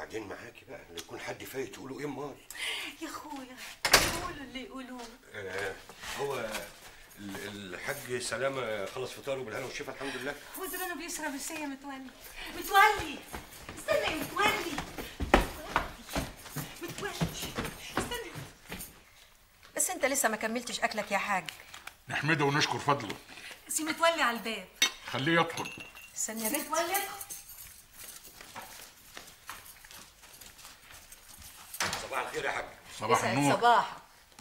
وبعدين معاكي بقى لو يكون حد فايت تقولوا ايه امال يا اخويا قولوا اللي يقولوه آه هو ال- الحاج سلامه خلص فطاره بالهنا والشفا الحمد لله وزمانه بيشرب الشاي يا متولي متولي استنى يا متولي متولي استنى بس انت لسه ما كملتش اكلك يا حاج نحمده ونشكر فضله سي متولي على الباب خليه يدخل استنى يا بنت متولي ادخل. صباح الخير يا حاج صباح يسعد النور صباحك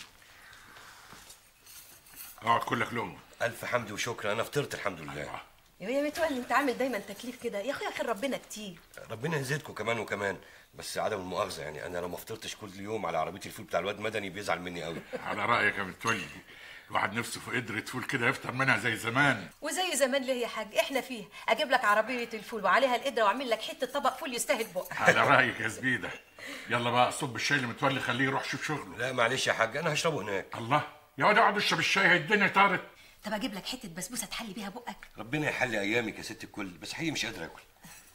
اقعد كلك لقمه الف حمد وشكر انا فطرت الحمد لله يا متولي انت عامل دايما تكليف كده يا اخويا خير ربنا كتير ربنا يزيدكم كمان وكمان بس عدم المؤاخذه يعني انا لو ما فطرتش كل يوم على عربيه الفول بتاع الواد مدني بيزعل مني قوي على رايك يا متولي الواحد نفسه في قدرة فول كده يفطر منها زي زمان وزي زمان ليه يا حاج احنا فيه اجيب لك عربيه الفول وعليها القدره واعمل لك حته طبق فول يستاهل بقك على رايك يا زبيده يلا بقى صب الشاي لمتولي خليه يروح يشوف شغله لا معلش يا حاج انا هشربه هناك الله يا واد اقعد اشرب الشاي هي الدنيا طارت طب اجيب لك حته بسبوسه تحلي بيها بقك ربنا يحلي ايامك يا ست الكل بس حقيقي مش قادر اكل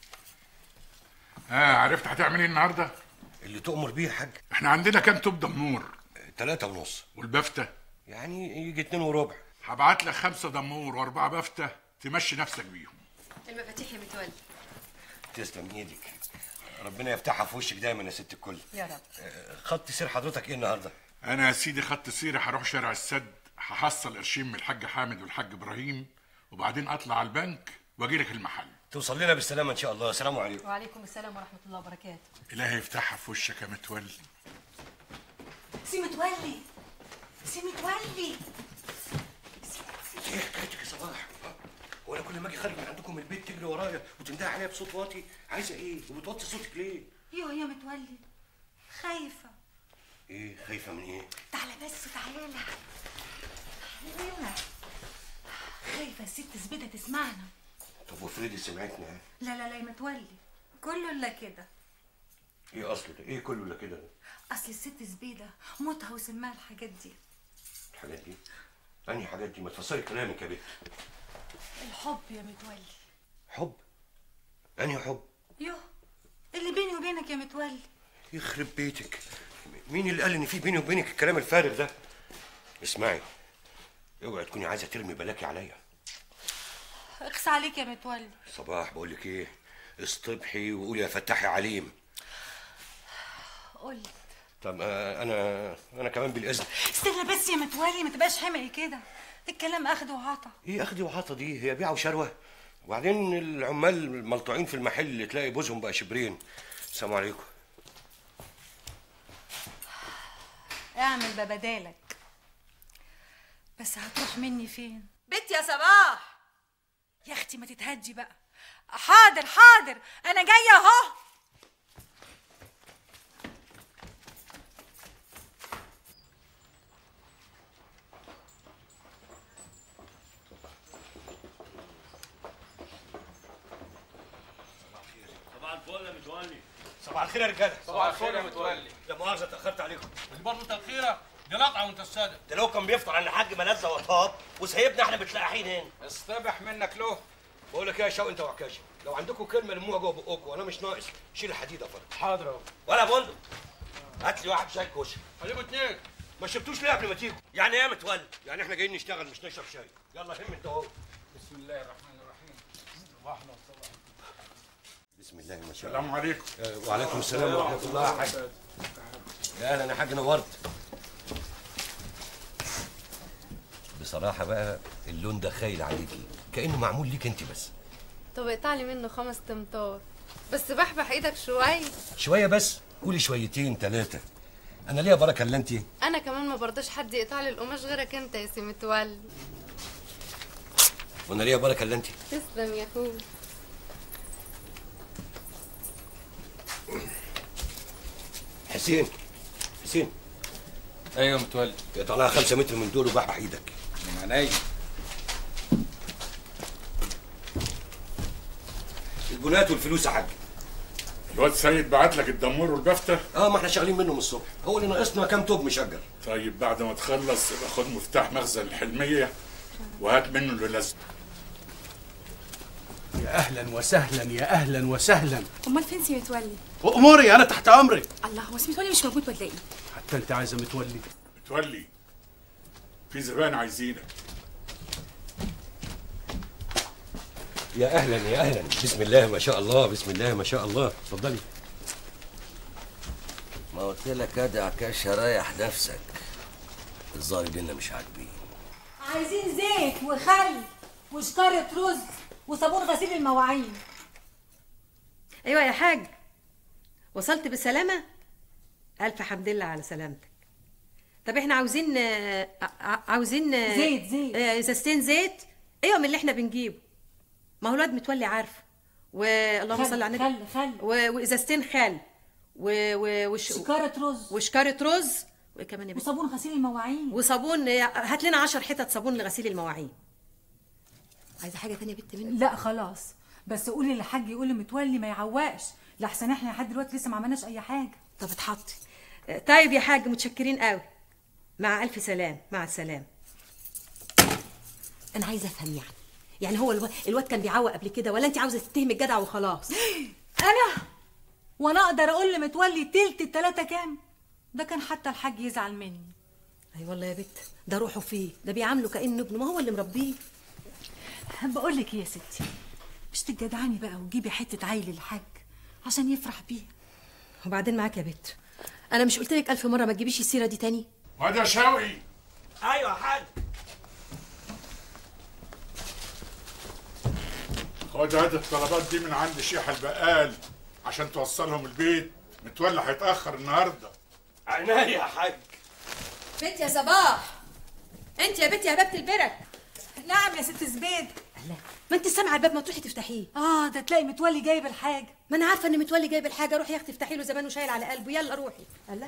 اه عرفت هتعمل ايه النهارده اللي تؤمر بيه يا حاج احنا عندنا كام توب دمور ثلاثة ونص والبفتة يعني يجي اتنين وربع هبعت لك خمسة دمور واربعة بفتة تمشي نفسك بيهم المفاتيح يا متولي تسلم ايدك ربنا يفتحها في وشك دايما يا ست الكل يا رب آه، خط سير حضرتك ايه النهارده انا يا سيدي خدت سيري هروح شارع السد هحصل قرشين من الحاج حامد والحاج ابراهيم وبعدين اطلع على البنك واجي لك المحل توصل لنا بالسلامه ان شاء الله السلام عليكم وعليكم السلام ورحمه الله وبركاته الهي يفتحها في وشك يا متولي سي متولي سي متولي ايه حكايتك يا صباح هو انا كل ما اجي خارج من عندكم من البيت تجري ورايا وتندهي عليا بصوت واطي عايزه ايه وبتوطي صوتك ليه يوه يا متولي خايفة ايه خايفه من ايه تعالى بس تعالى تعالى خايفة الست زبيدة تسمعنا طب وفريدي سمعتنا ها؟ لا لا لا يا متولي كله الا كده ايه اصله ده ايه كله اللي كده ده اصل الست زبيدة موتها وسماها الحاجات دي الحاجات دي انهي حاجات دي ما تفسري كلامك يا بنت الحب يا متولي حب انهي حب يوه اللي بيني وبينك يا متولي يخرب بيتك مين اللي قال ان في بيني وبينك الكلام الفارغ ده اسمعي اوعي تكوني عايزه ترمي بلاكي عليا اقسى عليك يا متولي صباح بقول لك ايه اصطبحي وقولي يا فتحي عليم قولي طب آه، انا انا كمان بالاذن استنى بس يا متولي ما تبقاش حمقي كده الكلام اخد وعطا ايه اخدي وعطا دي هي بيعه وشروه وبعدين العمال ملطوعين في المحل تلاقي بوزهم بقى شبرين السلام عليكم اعمل ببدالك بس هتروح مني فين بنت يا صباح يا اختي ما تتهدي بقى حاضر حاضر انا جايه اهو صباح الفل يا متولي صباح الخير يا رجاله صباح الخير يا متولي لا مؤاخذه اتاخرت عليكم دي برضه تأخيرة دي لقطعة وانت السادة ده لو كان بيفطر عند الحاج ملذة وطاب وسايبنا احنا متلقحين هنا استبح منك له بقول لك ايه يا شوقي انت وعكاشه لو عندكم كلمه لموها جوه بقكم وانا مش ناقص شيل الحديده فرق حاضر اهو ولا بندق هات لي واحد شاي كشري هجيب اتنين ما شربتوش ليه قبل ما تيجوا يعني ايه يا متولي يعني احنا جايين نشتغل مش نشرب شاي يلا هم انت اهو بسم الله الرحمن الرحيم صباحنا وصباح بسم الله ما شاء الله السلام عليكم آه، وعليكم السلام ورحمه الله يا حاج يا اهلا يا حاج نورت بصراحه بقى اللون ده خايل عليكي كانه معمول ليك انت بس طب اقطع لي منه خمس تمطار بس بحبح ايدك شوية شويه بس قولي شويتين ثلاثه انا ليا بركه الا انت انا كمان ما برضاش حد يقطع لي القماش غيرك انت يا سي متولي وانا ليا بركه الا انت تسلم يا اخوي حسين حسين ايوه متولي اقطع لها خمسة متر من دول وبحبح ايدك من عينيا البنات والفلوس يا حاج الواد سيد بعت لك الدمور والبفتة اه ما احنا شغالين منه من الصبح هو اللي ناقصنا كام توب مشجر طيب بعد ما تخلص يبقى خد مفتاح مخزن الحلمية وهات منه اللي لازم يا اهلا وسهلا يا اهلا وسهلا امال فين سي متولي واموري انا تحت امرك الله هو سي متولي مش موجود ولا ايه حتى انت عايزه متولي متولي في زبائن عايزينك يا اهلا يا اهلا بسم الله ما شاء الله بسم الله ما شاء الله اتفضلي ما قلت لك ادع كاش رايح نفسك الظاهر دينا مش عاجبين عايزين زيت وخل وشكارة رز وصابون غسيل المواعين ايوه يا حاج وصلت بالسلامه الف حمد لله على سلامتك طب احنا عاوزين آه، ع- عاوزين آه، زيت- زيت. آه، ازازتين زيت ايوه من اللي احنا بنجيبه ما هو الواد متولي عارفه واللهم خل- صل على النبي خل- خل. و- وازازتين خل و... و... وش... شكارة رز وشكارة رز وايه كمان يا بنت وصابون غسيل المواعين وصابون هات لنا 10 حتت صابون لغسيل المواعين عايزه حاجه تانية يا بنت مني لا خلاص بس قولي للحاج يقول لمتولي ما يعوقش لحسن احنا لحد دلوقتي لسه ما عملناش اي حاجه طب اتحطي آه، طيب يا حاج متشكرين قوي مع الف سلام مع السلامه انا عايزه افهم يعني يعني هو الو... الواد كان بيعوق قبل كده ولا انت عاوزه تتهمي الجدع وخلاص انا وانا اقدر اقول لمتولي تلت التلاته كام ده كان حتى الحاج يزعل مني اي والله يا بت ده روحه فيه ده بيعامله كانه ابنه ما هو اللي مربيه بقول لك إيه يا ستي مش تتجدعني بقى وتجيبي حته عيل للحاج عشان يفرح بيها وبعدين معاك يا بت انا مش قلت لك الف مره ما تجيبيش السيره دي تاني واد يا شوقي ايوه يا حاج خد هات الطلبات دي من عند شيخ البقال عشان توصلهم البيت متولي هيتاخر النهارده عناية يا حاج بنت يا صباح انت يا بنت يا هبابه البرك نعم يا ست زبيد لا ما انت سامعه الباب ما تروحي تفتحيه اه ده تلاقي متولي جايب الحاجه ما انا عارفه ان متولي جايب الحاجه روحي يا اختي افتحي له زمان وشايل على قلبه يلا روحي الله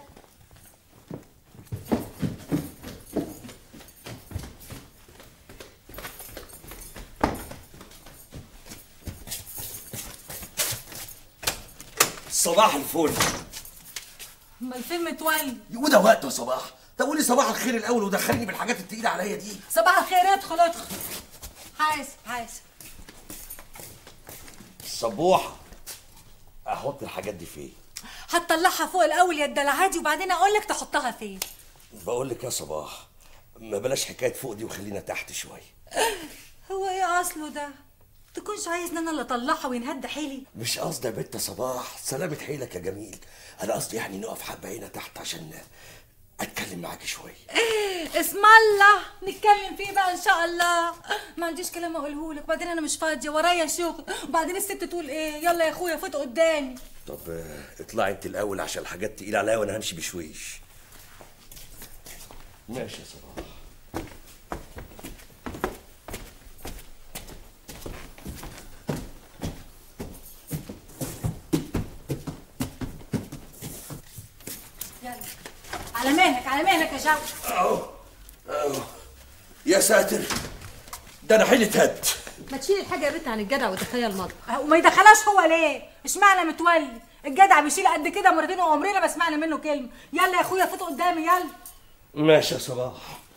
صباح الفل امال فين متولي وده وقته يا صباح طب قولي صباح الخير الاول ودخلني بالحاجات التقيله عليا دي صباح الخير ادخل ادخل حاسب حاسب صبوحه احط الحاجات دي فين هتطلعها فوق الاول يا الدلعادي وبعدين اقول لك تحطها فين بقول لك يا صباح ما بلاش حكايه فوق دي وخلينا تحت شويه هو ايه اصله ده تكونش عايز ان انا اللي اطلعها وينهد حيلي مش قصدي يا بنت صباح سلامة حيلك يا جميل انا قصدي يعني نقف حبه هنا تحت عشان اتكلم معاك شويه اسم الله نتكلم فيه بقى ان شاء الله ما عنديش كلام اقوله لك وبعدين انا مش فاضيه ورايا شغل وبعدين الست تقول ايه يلا يا اخويا فوت قدامي طب آه، اطلعي انت الاول عشان الحاجات تقيله عليا وانا همشي بشويش ماشي يا صباح يلا على مهلك على مهلك يا شوقي اهو اهو يا ساتر ده انا حيلي اتهد ما تشيلي الحاجه يا بنت عن الجدع وتدخليها المطبخ وما يدخلهاش هو ليه اشمعنى متولي الجدع بيشيل قد كده مرتين وعمرنا ما سمعنا منه كلمه يلا يا اخويا فوت قدامي يلا ماشي يا صباح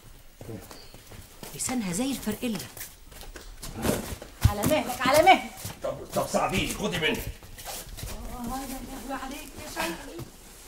لسانها زي الفرقله على مهلك على مهلك طب طب ساعديني خدي مني الله يا لهوي عليك يا شوقي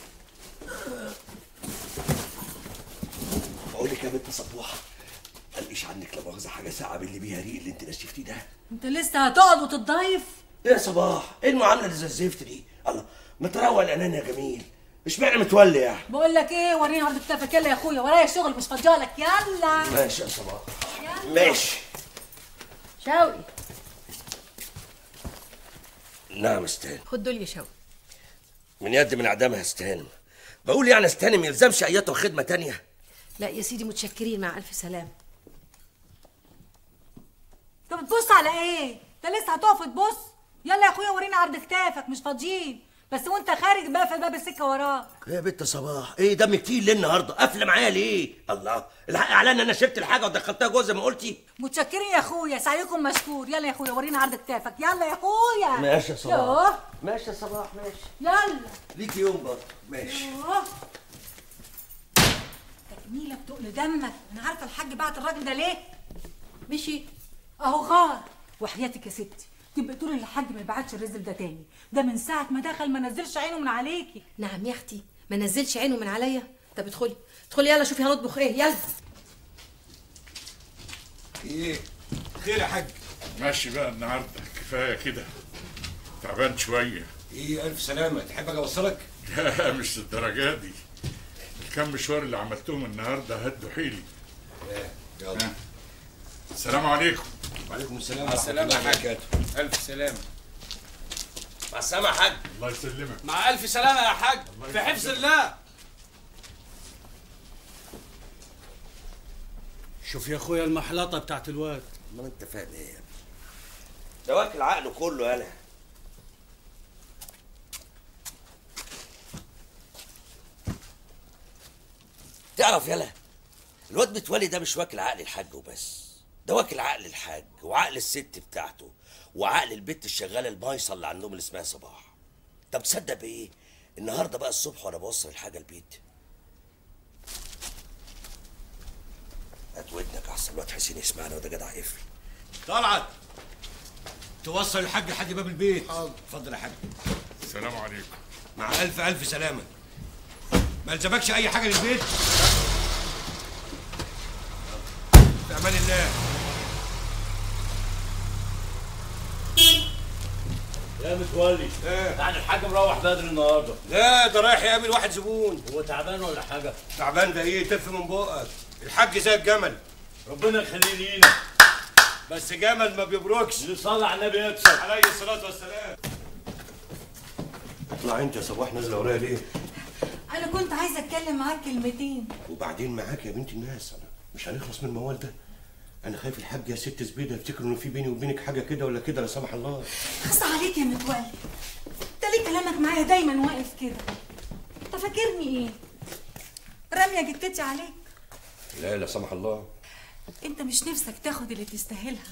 بقول لك يا بنت صبوحه قلقيش عنك لا مؤاخذه حاجه ساعه باللي بيها ريق اللي انت نشفتيه ده انت لسه هتقعد وتتضايف ايه يا صباح ايه المعامله اللي زي الزفت دي الله ما تروق الانان يا جميل اشمعنى متولي يعني بقول لك ايه وريني عرض كتافك يلا يا اخويا ورايا شغل مش فاضيالك يلا ماشي يا صباح ماشي شوقي نعم استهان خد دول يا شوقي من يد من عدمها استهانم بقول يعني استهانم يلزمش ايته خدمه تانية لا يا سيدي متشكرين مع الف سلام انت بتبص على ايه انت لسه هتقف تبص يلا يا اخويا وريني عرض كتافك مش فاضيين بس وانت خارج بقى في باب السكه وراك ايه يا بنت صباح ايه دمك تقيل ليه النهارده قافله معايا ليه الله الحق اعلان انا شربت الحاجه ودخلتها جوه زي ما قلتي متشكرين يا اخويا سعيكم مشكور يلا يا اخويا وريني عرض كتافك يلا يا اخويا ماشي يا صباح يوه. ماشي يا صباح ماشي يلا ليك يوم برضه ماشي يوه. تجميله بتقل دمك انا عارفه الحاج بعت الراجل ده ليه مشي اهو غار وحياتك يا ستي تبقى تقولي للحاج ما يبعتش الرزق ده تاني ده من ساعه ما دخل ما نزلش عينه من عليكي نعم يا اختي ما نزلش عينه من عليا طب ادخلي ادخلي يلا شوفي هنطبخ ايه يلا ايه خير يا حاج ماشي بقى النهارده كفايه كده تعبان شويه ايه الف سلامه تحب اجي اوصلك لا مش الدرجه دي الكم مشوار اللي عملتهم النهارده هدوا حيلي يلا السلام عليكم وعليكم السلام مع السلامة يا ورحمة الله حاج وبركاته. ألف سلامة مع السلامه يا حاج الله يسلمك مع ألف سلامة يا حاج في حفظ الله شوف يا اخويا المحلطه بتاعت الواد ما انت فاهم ايه يا ابني؟ ده واكل عقله كله يالا تعرف يالا الواد متولي ده مش واكل عقل الحاج وبس ده واكل عقل الحاج وعقل الست بتاعته وعقل البت الشغاله البايصه اللي عندهم اللي اسمها صباح طب تصدق بايه النهارده بقى الصبح وانا بوصل الحاجه البيت هات ودنك احسن الواد حسين يسمعنا وده جدع قفل طلعت توصل الحاج لحد باب البيت اتفضل يا حاج السلام عليكم مع الف الف سلامه ما الزمكش اي حاجه للبيت في امان الله يا متولي ايه يعني الحاج مروح بدري النهارده لا ده رايح يقابل واحد زبون هو تعبان ولا حاجه تعبان ده ايه تف من بقك الحاج زي الجمل ربنا يخليه لينا بس جمل ما بيبركش اللي صلى على النبي يكسب عليه الصلاه والسلام اطلع انت يا صباح نازله ورايا ليه انا كنت عايزه اتكلم معاك كلمتين وبعدين معاك يا بنت الناس انا مش هنخلص من الموال ده انا خايف الحاج يا ست زبيده يفتكروا ان في بيني وبينك حاجه كده ولا كده لا سمح الله خص عليك يا متولي انت ليه كلامك معايا دايما واقف كده انت فاكرني ايه راميه جتتي عليك لا لا سمح الله انت مش نفسك تاخد اللي تستاهلها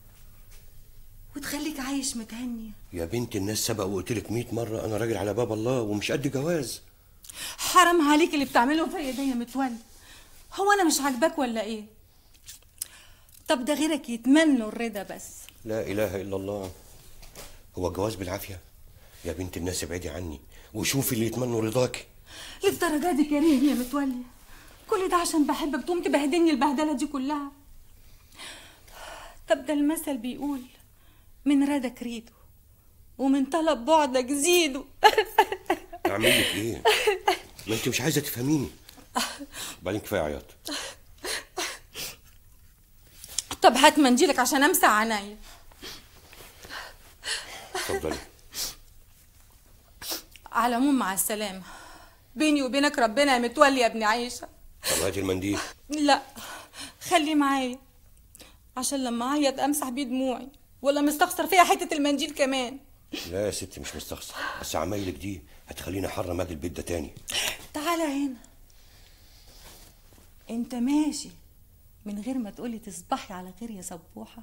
وتخليك عايش متهني يا بنت الناس سبق وقلت لك 100 مره انا راجل على باب الله ومش قد جواز حرام عليك اللي بتعمله فيا ده يا متولي هو انا مش عاجباك ولا ايه طب ده غيرك يتمنوا الرضا بس لا اله الا الله هو الجواز بالعافيه يا بنت الناس ابعدي عني وشوفي اللي يتمنوا رضاك للدرجه دي كريم يا متولي كل ده عشان بحبك تقوم تبهدلني البهدله دي كلها طب ده المثل بيقول من رادك ريده ومن طلب بعدك زيده اعمل لك ايه ما انت مش عايزه تفهميني بعدين كفايه عياط طب هات منجيلك عشان امسح عينيا اتفضلي على العموم مع السلامه بيني وبينك ربنا يا متولي يا ابن عيشه طب هاتي المنديل لا خليه معايا عشان لما اعيط امسح بيه دموعي ولا مستخسر فيها حته المنديل كمان لا يا ستي مش مستخسر بس عمايلك دي هتخليني احرم اجي البيت ده تاني تعالى هنا انت ماشي من غير ما تقولي تصبحي على خير يا سبوحه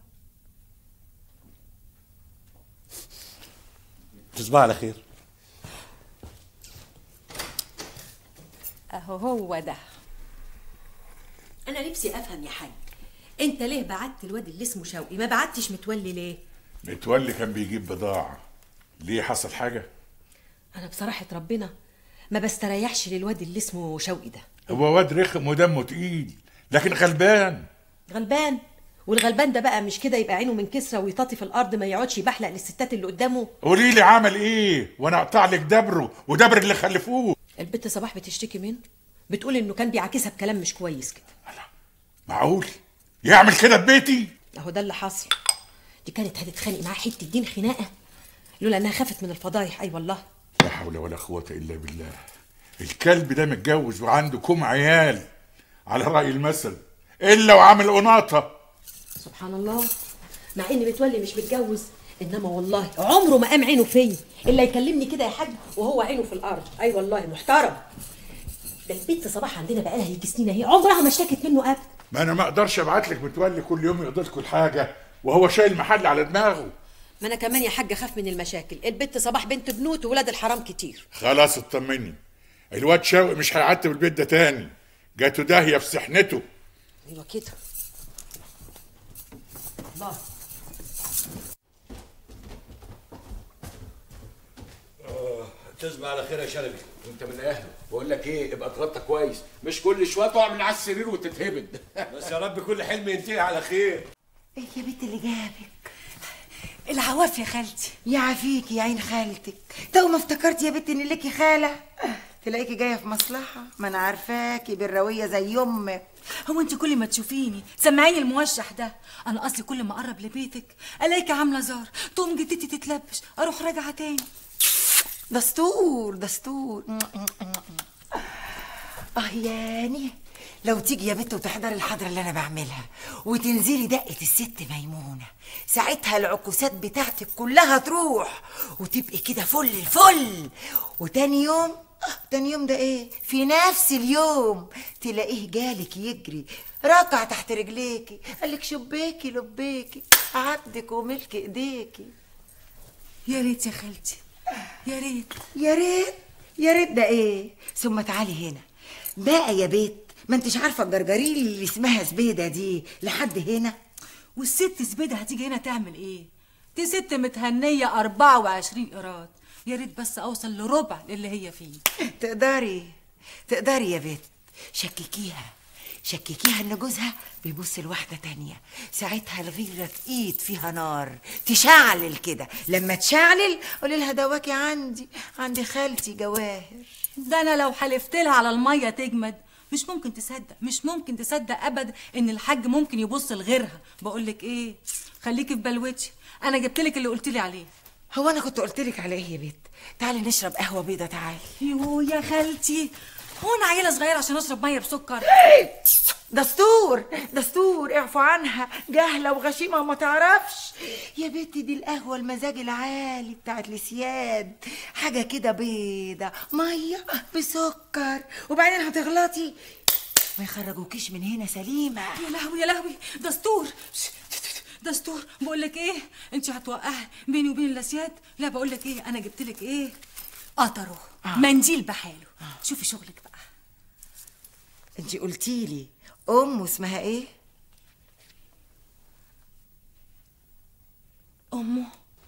تصبح على خير اهو هو ده انا نفسي افهم يا حاج انت ليه بعت الواد اللي اسمه شوقي ما بعتش متولي ليه متولي كان بيجيب بضاعه ليه حصل حاجه انا بصراحه ربنا ما بستريحش للواد اللي اسمه شوقي ده هو واد رخم ودمه تقيل لكن غلبان غلبان والغلبان ده بقى مش كده يبقى عينه من كسره ويطاطي في الارض ما يقعدش يبحلق للستات اللي قدامه قولي لي عمل ايه وانا اقطع لك دبره ودبر اللي خلفوه البت صباح بتشتكي منه بتقول انه كان بيعاكسها بكلام مش كويس كده معقول يعمل كده ببيتي اهو ده اللي حصل دي كانت هتتخانق معاه حته دين خناقه لولا انها خافت من الفضايح اي والله لا حول ولا قوه الا بالله الكلب ده متجوز وعنده كم عيال على راي المثل الا وعامل قناطه سبحان الله مع ان متولي مش متجوز انما والله عمره ما قام عينه فيا الا يكلمني كده يا حاج وهو عينه في الارض اي والله محترم ده البنت صباح عندنا بقالها يجي سنين اهي عمرها ما اشتكت منه ابدا ما انا ما اقدرش ابعت لك متولي كل يوم يقضي لكم الحاجه وهو شايل محل على دماغه ما انا كمان يا حاج اخاف من المشاكل البنت صباح بنت بنوت وولاد الحرام كتير خلاص اطمني الواد شوقي مش هيعتب البيت ده تاني جاته داهيه في سحنته ايوه كده الله تصبح على خير يا شلبي وانت من اهله بقول لك ايه ابقى اتغطى كويس مش كل شويه تقع من على السرير وتتهبد بس يا رب كل حلم ينتهي على خير ايه يا بنت اللي جابك العواف يا خالتي يعافيكي يا عين خالتك تو ما افتكرت يا بنت ان ليكي خاله تلاقيكي جايه في مصلحه ما انا عارفاكي بالرويه زي امك هو انت كل ما تشوفيني سمعيني الموشح ده انا اصلي كل ما اقرب لبيتك الاقيكي عامله زار تقوم جدتي تتلبش اروح راجعه تاني دستور دستور اه ياني لو تيجي يا بنت وتحضري الحضرة اللي انا بعملها وتنزلي دقة الست ميمونة ساعتها العكوسات بتاعتك كلها تروح وتبقي كده فل الفل وتاني يوم آه، تاني يوم ده ايه في نفس اليوم تلاقيه جالك يجري ركع تحت رجليكي قالك شبيكي لبيكي عبدك وملك ايديكي يا ريت يا خالتي يا ريت يا ريت يا ريت ده ايه ثم تعالي هنا بقى يا بيت ما انتش عارفه الجرجريل اللي اسمها زبيده دي لحد هنا والست زبيده هتيجي هنا تعمل ايه دي ست متهنيه 24 قيراط يا ريت بس اوصل لربع اللي هي فيه تقدري تقدري يا بيت شككيها شككيها ان جوزها بيبص لواحده تانية ساعتها الغيره في ايد فيها نار تشعلل كده لما تشعلل قولي لها دواكي عندي عندي خالتي جواهر ده انا لو حلفت لها على الميه تجمد مش ممكن تصدق مش ممكن تصدق ابدا ان الحاج ممكن يبص لغيرها بقول لك ايه خليكي في بلوتي انا جبت لك اللي قلت لي عليه هو انا كنت قلت لك على ايه يا بيت تعالي نشرب قهوه بيضه تعالي يو يا خالتي هو انا عيله صغيره عشان اشرب ميه بسكر دستور دستور اعفوا عنها جهلة وغشيمة وما تعرفش يا بنتي دي القهوة المزاج العالي بتاعت السياد حاجة كده بيضة مية بسكر وبعدين هتغلطي ما يخرجوكيش من هنا سليمة يا لهوي يا لهوي دستور دستور بقول لك ايه انت هتوقعي بيني وبين الاسياد لا بقول لك ايه انا جبت لك ايه قطره آه. منديل بحاله شوفي شغلك بقى انت قلتي لي ام اسمها ايه امه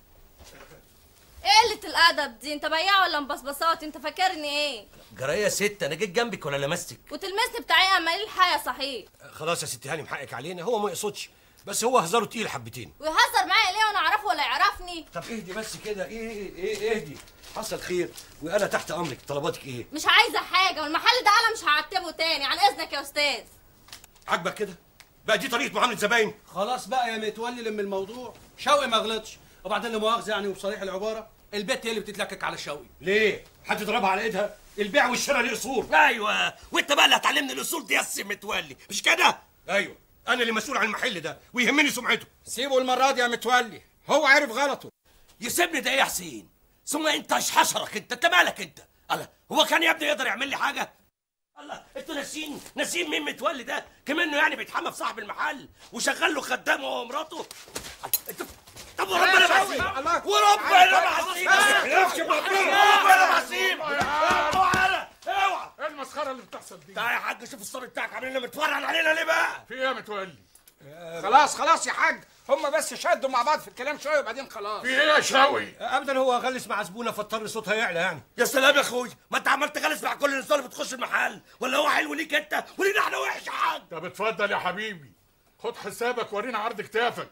ايه قلة الأدب دي؟ أنت بياع ولا مبصبصات؟ أنت فاكرني إيه؟ جرايه يا ست انا جيت جنبك ولا لمستك وتلمسني بتاعي أمال الحياة صحيح خلاص يا ست هاني محقك علينا هو ما يقصدش بس هو هزاره تقيل حبتين ويهزر معايا ليه وأنا أعرفه ولا يعرفني؟ طب اهدي بس كده ايه ايه ايه اهدي حصل خير وانا تحت امرك طلباتك ايه مش عايزة حاجة والمحل ده أنا مش هعتبه تاني عن إذنك يا أستاذ عاجبك كده بقى دي طريقه معامله زباين خلاص بقى يا متولي لم الموضوع شوقي ما غلطش وبعدين لا مؤاخذه يعني وبصريح العباره البت هي اللي بتتلكك على شوقي ليه حد ضربها على ايدها البيع والشراء ليه اصول ايوه وانت بقى اللي هتعلمني الاصول دي يا سي متولي مش كده ايوه انا اللي مسؤول عن المحل ده ويهمني سمعته سيبه المره دي يا متولي هو عارف غلطه يسيبني ده ايه يا حسين ثم انت ايش حشرك انت انت مالك انت الله هو كان يا ابني يقدر يعمل لي حاجه الله انتوا ناسين ناسين مين متولي ده كمان يعني بيتحمى في صاحب المحل وشغال له خدام هو ومراته انت طب وربنا ما هسيب الله. وربنا ما هسيب نفسي وربنا ما هسيب اوعى اوعى ايه المسخره اللي بتحصل دي تعالى يا حاج شوف الصبي بتاعك عامل لنا متفرع علينا ليه بقى في ايه يا متولي خلاص خلاص يا حاج هم بس شدوا مع بعض في الكلام شويه وبعدين خلاص في ايه يا شاوي ابدا هو غلس مع زبونه فاضطر صوتها يعلى يعني يا سلام يا اخويا ما انت عمال تغلس مع كل الناس اللي بتخش المحل ولا هو حلو ليك انت ولينا احنا وحش يا حاج طب اتفضل يا حبيبي خد حسابك ورينا عرض كتافك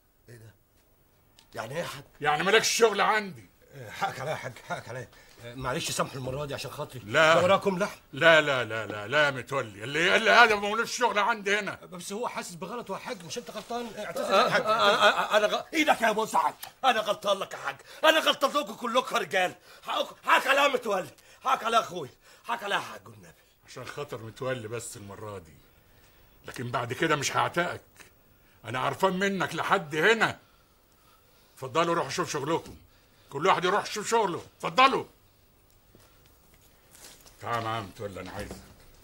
يعني ايه يا حاج يعني مالكش شغل عندي حقك عليا يا حاج حقك عليا معلش سامحوا المره دي عشان خاطري لا. ده وراكم لحم لا لا لا لا لا يا متولي اللي قال لي هذا مالوش شغل عندي هنا بس هو حاسس بغلط يا حاج مش انت غلطان اعتذر آه، يا حاج آه، آه، انا غ... ايدك يا ابو سعد انا غلطان لك يا حاج انا غلطان لكم كلكم يا رجال حقك حقك عليا يا متولي حقك عليا يا اخويا حقك عليا يا حاج والنبي عشان خاطر متولي بس المرة دي لكن بعد كده مش هعتقك انا عرفان منك لحد هنا اتفضلوا روحوا شوف شغلكم كل واحد يروح يشوف شغله اتفضلوا تعال معايا متولي انا عايزك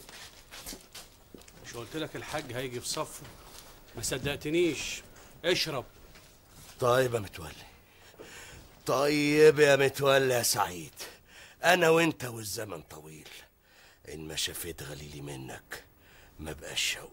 مش قلت لك الحاج هيجي في صفه ما صدقتنيش اشرب طيب يا متولي طيب يا متولي يا سعيد انا وانت والزمن طويل ان ما شفيت غليلي منك ما بقاش شوي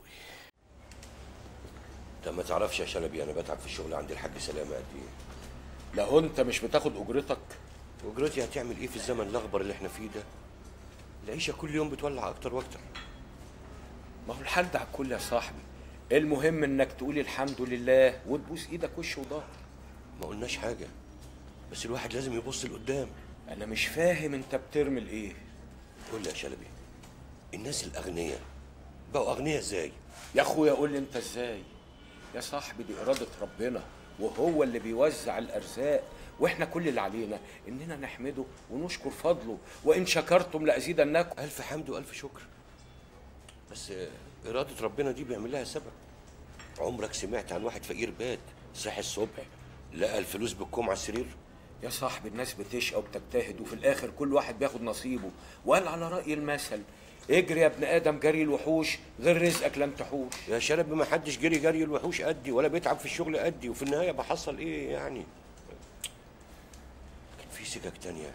انت ما تعرفش يا شلبي انا بتعب في الشغل عند الحاج سلامه قد ايه لو انت مش بتاخد اجرتك وجراتي هتعمل ايه في الزمن الاخضر اللي احنا فيه ده العيشه كل يوم بتولع اكتر واكتر ما هو الحال ده على الكل يا صاحبي المهم انك تقول الحمد لله وتبوس ايدك وش وظهر ما قلناش حاجه بس الواحد لازم يبص لقدام انا مش فاهم انت بترمي ايه قول لي يا شلبي الناس الاغنياء بقوا اغنياء ازاي يا اخويا قول لي انت ازاي يا صاحبي دي اراده ربنا وهو اللي بيوزع الارزاق واحنا كل اللي علينا اننا نحمده ونشكر فضله وان شكرتم لازيدنكم الف حمد والف شكر بس آه، اراده ربنا دي بيعمل لها سبب عمرك سمعت عن واحد فقير بات صحي الصبح لقى الفلوس بالكوم على السرير يا صاحبي الناس بتشقى وبتجتهد وفي الاخر كل واحد بياخد نصيبه وقال على راي المثل اجري يا ابن ادم جري الوحوش غير رزقك لم تحوش يا شلبي ما حدش جري جري الوحوش قدي ولا بيتعب في الشغل قدي وفي النهايه بحصل ايه يعني كان في سكك تانية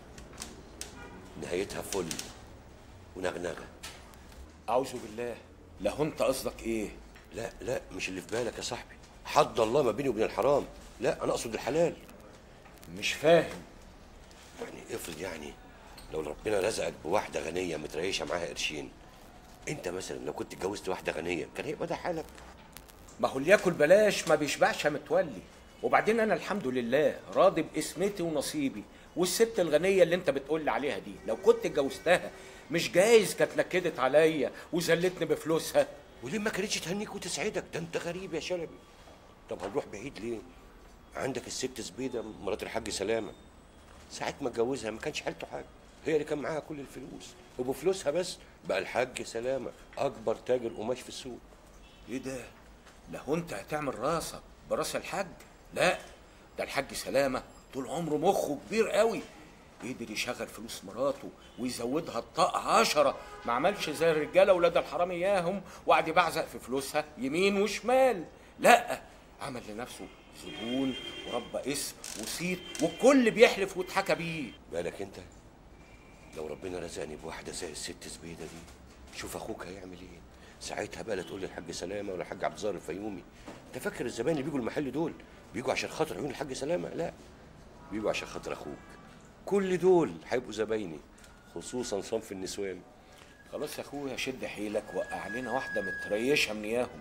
نهايتها فل ونغنغه اعوذ بالله لا انت قصدك ايه لا لا مش اللي في بالك يا صاحبي حد الله ما بيني وبين الحرام لا انا اقصد الحلال مش فاهم يعني افرض يعني لو ربنا رزقك بواحده غنيه متريشه معاها قرشين انت مثلا لو كنت اتجوزت واحده غنيه كان هيبقى ده حالك ما هو اللي ياكل بلاش ما بيشبعش يا متولي وبعدين انا الحمد لله راضي باسمتي ونصيبي والست الغنيه اللي انت بتقول لي عليها دي لو كنت اتجوزتها مش جايز كانت نكدت عليا وذلتني بفلوسها وليه ما كانتش تهنيك وتسعدك ده انت غريب يا شلبي طب هنروح بعيد ليه عندك الست زبيده مرات الحاج سلامه ساعة ما اتجوزها ما كانش حالته حاجه هي اللي كان معاها كل الفلوس وبفلوسها بس بقى الحاج سلامه اكبر تاجر قماش في السوق ايه ده لو انت هتعمل راسك براس الحاج لا ده الحاج سلامه طول عمره مخه كبير قوي قدر يشغل فلوس مراته ويزودها الطاقة عشرة ما عملش زي الرجالة ولاد الحرام اياهم وقعد يبعزق في فلوسها يمين وشمال لا عمل لنفسه زبون وربى اسم وصيت والكل بيحلف واتحكى بيه بالك انت لو ربنا رزقني بواحده زي الست زبيده دي شوف اخوك هيعمل ايه ساعتها بقى لا تقول لي الحاج سلامه ولا الحاج عبد الظاهر الفيومي انت فاكر الزبائن اللي بيجوا المحل دول بيجوا عشان خاطر عيون الحاج سلامه لا بيجوا عشان خاطر اخوك كل دول هيبقوا زبايني خصوصا صنف النسوان خلاص يا اخويا شد حيلك وقع لنا واحده متريشه من اياهم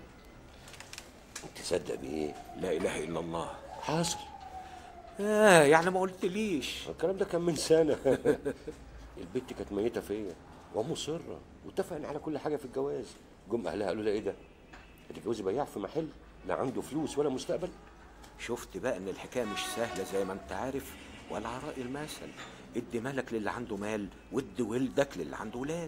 تصدق بايه لا اله الا الله حاصل اه يعني ما قلتليش الكلام ده كان من سنه البت كانت ميته فيا ومصره واتفقنا على كل حاجه في الجواز جم اهلها قالوا لها ايه ده هتتجوزي بياع في محل لا عنده فلوس ولا مستقبل شفت بقى ان الحكايه مش سهله زي ما انت عارف ولا على راي المثل ادي مالك للي عنده مال وادي ولدك للي عنده ولاد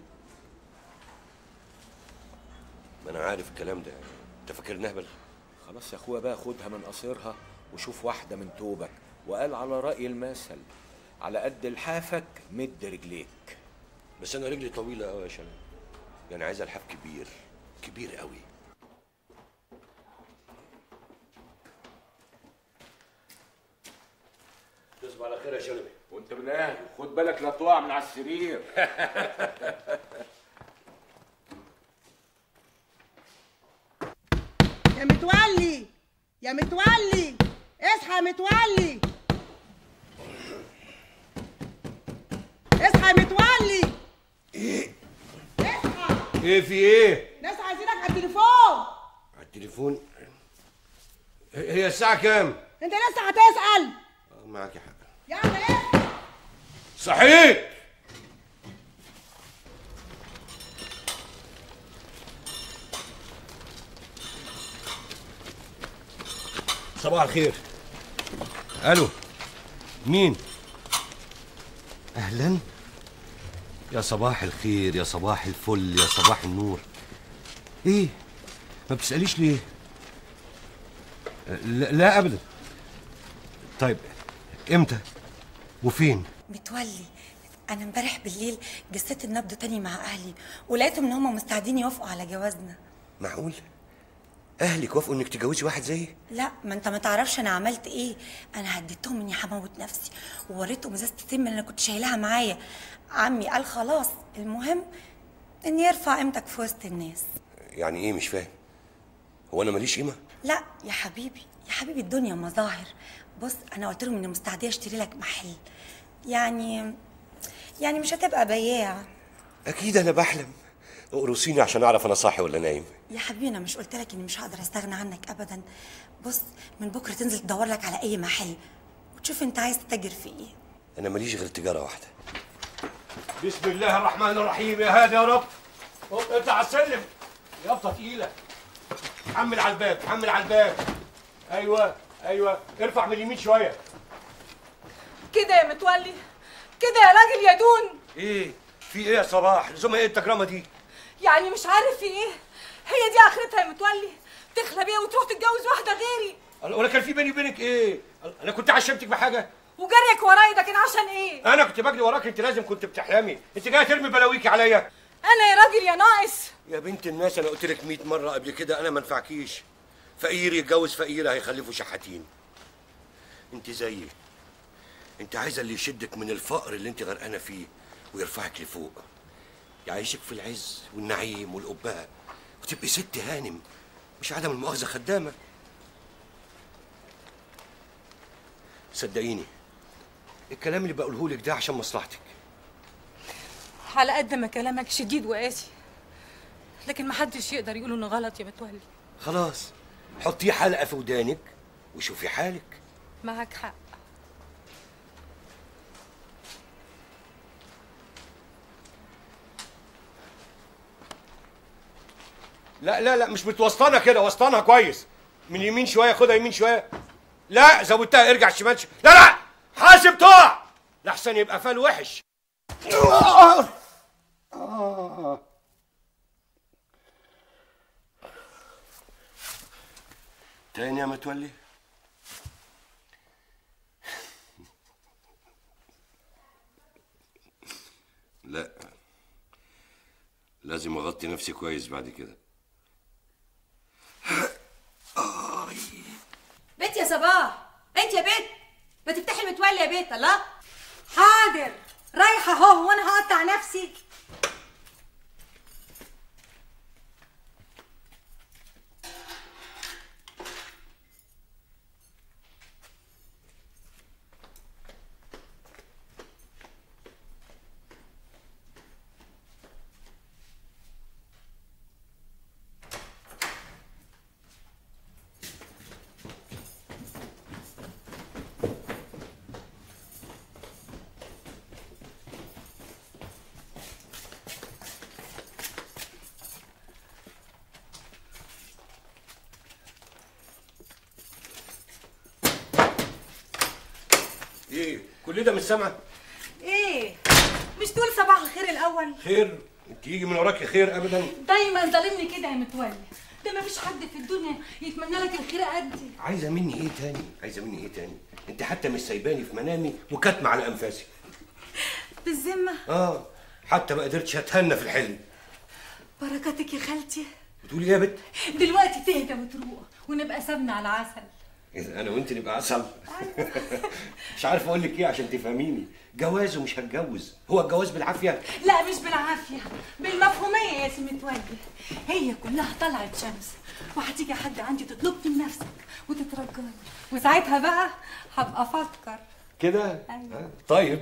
ما انا عارف الكلام ده انت فاكرني اهبل خلاص يا اخويا بقى خدها من قصيرها وشوف واحده من توبك وقال على راي المثل على قد لحافك مد رجليك بس انا رجلي طويله قوي يا شباب يعني عايز الحاف كبير كبير قوي تصبح على خير يا شلبي وانت من اهله خد بالك لا تقع من على السرير يا متولي يا متولي اصحى يا متولي اصحى يا متولي ايه اصحى ايه في ايه ناس عايزينك على التليفون على التليفون هي الساعه كام انت لسه هتسأل آه، معاك يا حق يلا اصحى صحيت صباح الخير الو مين اهلا يا صباح الخير يا صباح الفل يا صباح النور ايه ما بتساليش ليه لا, لا ابدا طيب امتى وفين متولي انا امبارح بالليل جسيت النبض تاني مع اهلي ولقيتهم ان هم مستعدين يوافقوا على جوازنا معقول اهلك وافقوا انك تتجوزي واحد زيي لا ما انت ما تعرفش انا عملت ايه انا هديتهم اني هموت نفسي ووريتهم ازازه السم اللي انا كنت شايلها معايا عمي قال خلاص المهم ان يرفع قيمتك في وسط الناس يعني ايه مش فاهم هو انا ماليش قيمه لا يا حبيبي يا حبيبي الدنيا مظاهر بص انا قلت لهم اني مستعديه اشتري لك محل يعني يعني مش هتبقى بياع اكيد انا بحلم اقرصيني عشان اعرف انا صاحي ولا نايم يا حبيبي انا مش قلت لك اني مش هقدر استغنى عنك ابدا بص من بكره تنزل تدور لك على اي محل وتشوف انت عايز تتاجر في ايه انا ماليش غير تجاره واحده بسم الله الرحمن الرحيم يا هادي يا رب هوب، اطلع على السلم يافطه تقيله حمل على الباب حمل على الباب ايوه ايوه ارفع من اليمين شويه كده يا متولي كده يا راجل يا دون ايه في ايه يا صباح لزومها ايه التجرمه دي يعني مش عارف في ايه هي دي اخرتها يا متولي تخلى بيها وتروح تتجوز واحده غيري ولا كان في بيني وبينك ايه انا كنت عشمتك بحاجه وجريك ورايا ده كان عشان ايه انا كنت بجري وراك انت لازم كنت بتحلمي انت جايه ترمي بلاويكي عليا انا يا راجل يا ناقص يا بنت الناس انا قلت لك 100 مره قبل كده انا ما انفعكيش فقير يتجوز فقيره هيخلفوا شحاتين انت زيي انت عايزه اللي يشدك من الفقر اللي انت غرقانه فيه ويرفعك لفوق يعيشك في العز والنعيم والأبهة وتبقي ست هانم مش عدم المؤاخذة خدامة صدقيني الكلام اللي بقوله لك ده عشان مصلحتك على قد ما كلامك شديد وقاسي لكن محدش يقدر يقول انه غلط يا متولي خلاص حطيه حلقة في ودانك وشوفي حالك معك حق لا لا لا مش متوسطنه كده وسطنها كويس من يمين شويه خدها يمين شويه لا زودتها ارجع شمال شوية. لا لا حاسب تقع لحسن يبقى فال وحش تاني يا متولي لا لازم اغطي نفسي كويس بعد كده بنت يا صباح انت يا بنت ما تفتحي المتولي يا بنت الله حاضر رايحه اهو وانا هقطع نفسي ايه كل ده مش سامع ايه مش تقول صباح الخير الاول خير انت يجي من وراكي خير ابدا دايما ظالمني كده يا متولي ده مفيش حد في الدنيا يتمنى لك الخير قدي عايزه مني ايه تاني عايزه مني ايه تاني انت حتى مش سايباني في منامي وكاتمه على انفاسي بالذمه اه حتى ما قدرتش اتهنى في الحلم بركاتك يا خالتي بتقولي ايه يا بت دلوقتي تهدى وتروق ونبقى سابنا على عسل إذا انا وانت نبقى عسل مش عارف اقول لك ايه عشان تفهميني جواز ومش هتجوز هو الجواز بالعافيه لا مش بالعافيه بالمفهوميه يا سي متولي هي كلها طلعت شمس وهتيجي حد عندي تطلبني بنفسك وتترجاني وساعتها بقى هبقى افكر كده أيوة. آه، طيب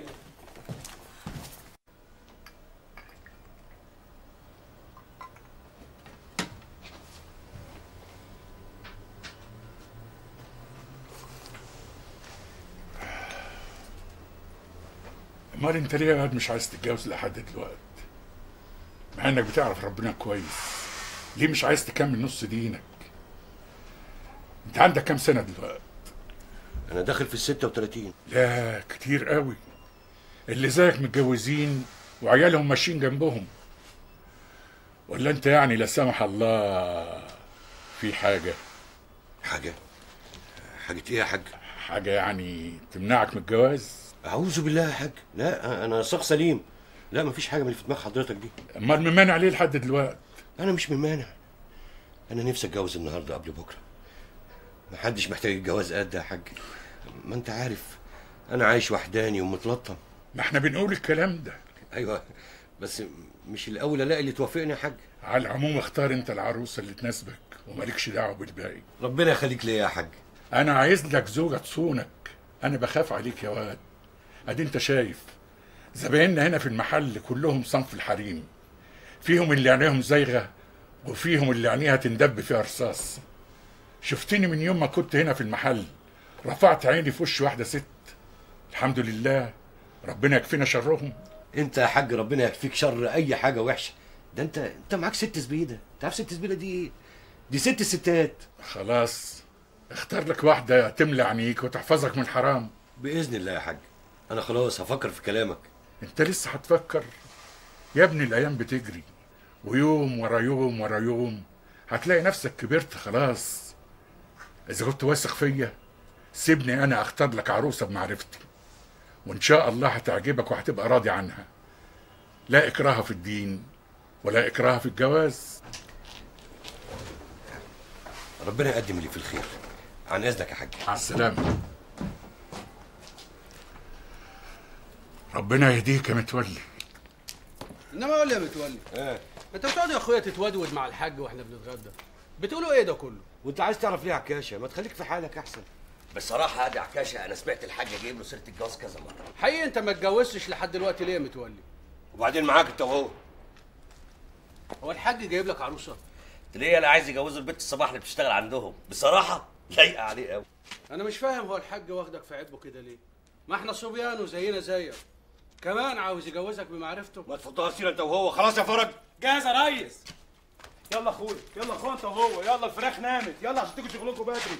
امال انت ليه يا واد مش عايز تتجوز لحد دلوقتي مع انك بتعرف ربنا كويس ليه مش عايز تكمل نص دينك انت عندك كام سنه دلوقتي انا داخل في ال 36 لا كتير قوي اللي زيك متجوزين وعيالهم ماشيين جنبهم ولا انت يعني لا سمح الله في حاجه حاجه حاجه ايه يا حاج حاجه يعني تمنعك من الجواز اعوذ بالله يا حاج لا انا صاغ سليم لا مفيش حاجه من اللي في دماغ حضرتك دي امال ممانع ليه لحد دلوقتي انا مش ممانع انا نفسي اتجوز النهارده قبل بكره محدش محتاج الجواز قد يا حاج ما انت عارف انا عايش وحداني ومتلطم ما احنا بنقول الكلام ده ايوه بس مش الاول الاقي اللي توافقني يا حاج على العموم اختار انت العروسه اللي تناسبك ومالكش دعوه بالباقي ربنا يخليك ليا يا حاج انا عايز لك زوجه تصونك انا بخاف عليك يا واد ادي انت شايف زبايننا هنا في المحل كلهم صنف الحريم فيهم اللي عينيهم زايغه وفيهم اللي عينيها تندب فيها رصاص شفتني من يوم ما كنت هنا في المحل رفعت عيني في وش واحده ست الحمد لله ربنا يكفينا شرهم انت يا حاج ربنا يكفيك شر اي حاجه وحشه ده انت انت معاك ست زبيده انت عارف ست زبيده دي ايه دي ست ستات خلاص اختار لك واحده تملى عينيك وتحفظك من الحرام باذن الله يا حاج انا خلاص هفكر في كلامك انت لسه هتفكر يا ابني الايام بتجري ويوم ورا يوم ورا يوم هتلاقي نفسك كبرت خلاص اذا كنت واثق فيا سيبني انا اختار لك عروسه بمعرفتي وان شاء الله هتعجبك وهتبقى راضي عنها لا اكراه في الدين ولا اكراه في الجواز ربنا يقدم اللي في الخير عن اذنك يا حاج مع السلامه ربنا يهديك يا متولي انما قول لي يا متولي اه انت بتقعد يا اخويا تتودود مع الحاج واحنا بنتغدى بتقولوا ايه ده كله وانت عايز تعرف ليه يا عكاشه ما تخليك في حالك احسن بصراحه يا دي عكاشه انا سمعت الحاج جايب له سيره الجواز كذا مره حقيقي انت ما اتجوزتش لحد دلوقتي ليه يا متولي وبعدين معاك انت وهو هو الحاج جايب لك عروسه ليه انا عايز يجوزوا البنت الصباح اللي بتشتغل عندهم بصراحه لايقه عليه قوي انا مش فاهم هو الحاج واخدك في عبه كده ليه ما احنا صبيان وزينا زيك كمان عاوز يجوزك بمعرفته ما تفضلش انت وهو خلاص يا فرج جاهز يا ريس يلا اخويا يلا اخويا انت وهو يلا الفراخ نامت يلا عشان تيجوا شغلكم بدري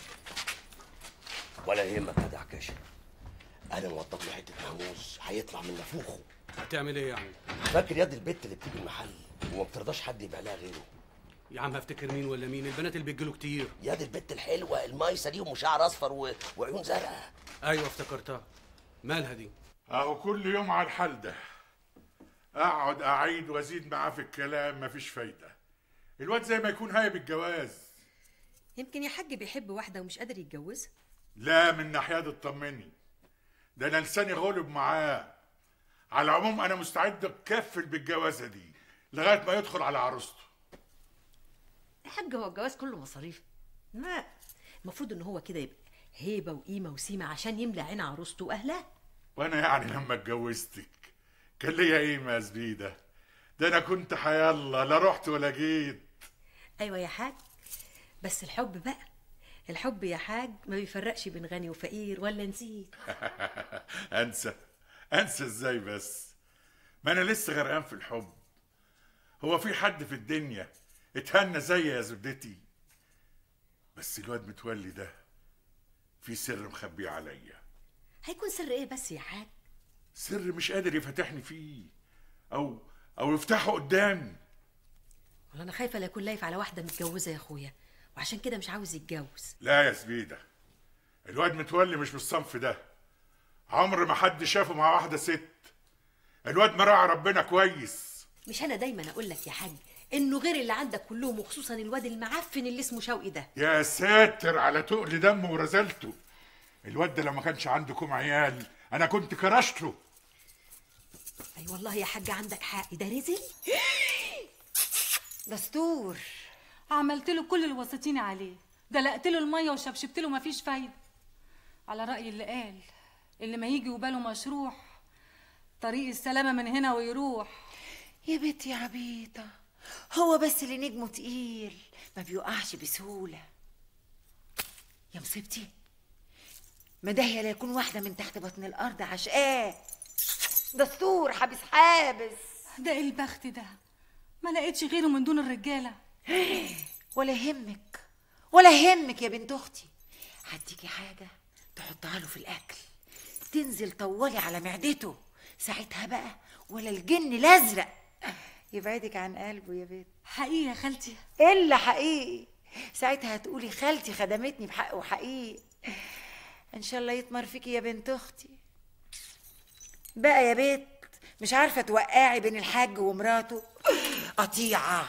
ولا يهمك يا دي عكاشه انا موضب له حته ناموس هيطلع من نافوخه هتعمل ايه يعني فاكر يد البت اللي بتيجي المحل وما بترضاش حد يبيع لها غيره يا عم هفتكر مين ولا مين البنات اللي بيجيله كتير يد البت الحلوه المايسه دي وشعر اصفر و... وعيون زرقاء ايوه افتكرتها مالها دي اهو كل يوم على الحال ده اقعد اعيد وازيد معاه في الكلام مفيش فايده الواد زي ما يكون هايب الجواز يمكن يا حاج بيحب واحده ومش قادر يتجوزها لا من ناحيه دي اطمني ده انا لساني غلب معاه على العموم انا مستعد اكفل بالجوازه دي لغايه ما يدخل على عروسته يا حاج هو الجواز كله مصاريف لا المفروض ان هو كده يبقى هيبه وقيمه وسيمه عشان يملى عين عروسته واهلها وانا يعني لما اتجوزتك كان ليا قيمه يا زبيده ده انا كنت حيالله لا رحت ولا جيت ايوه يا حاج بس الحب بقى الحب يا حاج ما بيفرقش بين غني وفقير ولا نسيت انسى انسى ازاي بس ما انا لسه غرقان في الحب هو في حد في الدنيا اتهنى زي يا زبدتي بس الواد متولي ده في سر مخبيه عليا هيكون سر ايه بس يا حاج سر مش قادر يفتحني فيه او او يفتحه قدامي والله انا خايفه لا يكون لايف على واحده متجوزه يا اخويا وعشان كده مش عاوز يتجوز لا يا زبيده الواد متولي مش بالصنف ده عمر ما حد شافه مع واحده ست الواد مراعي ربنا كويس مش انا دايما اقول لك يا حاج انه غير اللي عندك كلهم وخصوصا الواد المعفن اللي اسمه شوقي ده يا ساتر على تقل دمه ورزالته الواد ده لو ما كانش عندكم عيال انا كنت كرشت له اي والله يا حاج عندك حق ده رزل دستور عملت له كل اللي وصيتيني عليه دلقت له الميه وشبشبت له مفيش فايده على راي اللي قال اللي ما يجي وباله مشروح طريق السلامه من هنا ويروح يا بنتي يا عبيطة هو بس اللي نجمه تقيل ما بيوقعش بسهولة يا مصيبتي ما ده هي لا يكون واحدة من تحت بطن الأرض عشقاه دستور حابس حابس ده ايه البخت ده ما لقيتش غيره من دون الرجاله ولا يهمك ولا يهمك يا بنت اختي هديكي حاجه تحطها له في الاكل تنزل طوالي على معدته ساعتها بقى ولا الجن الازرق يبعدك عن قلبه يا بنت حقيقي يا خالتي الا حقيقي ساعتها هتقولي خالتي خدمتني بحق وحقيقي ان شاء الله يتمر فيكي يا بنت اختي بقى يا بنت مش عارفه توقعي بين الحاج ومراته قطيعه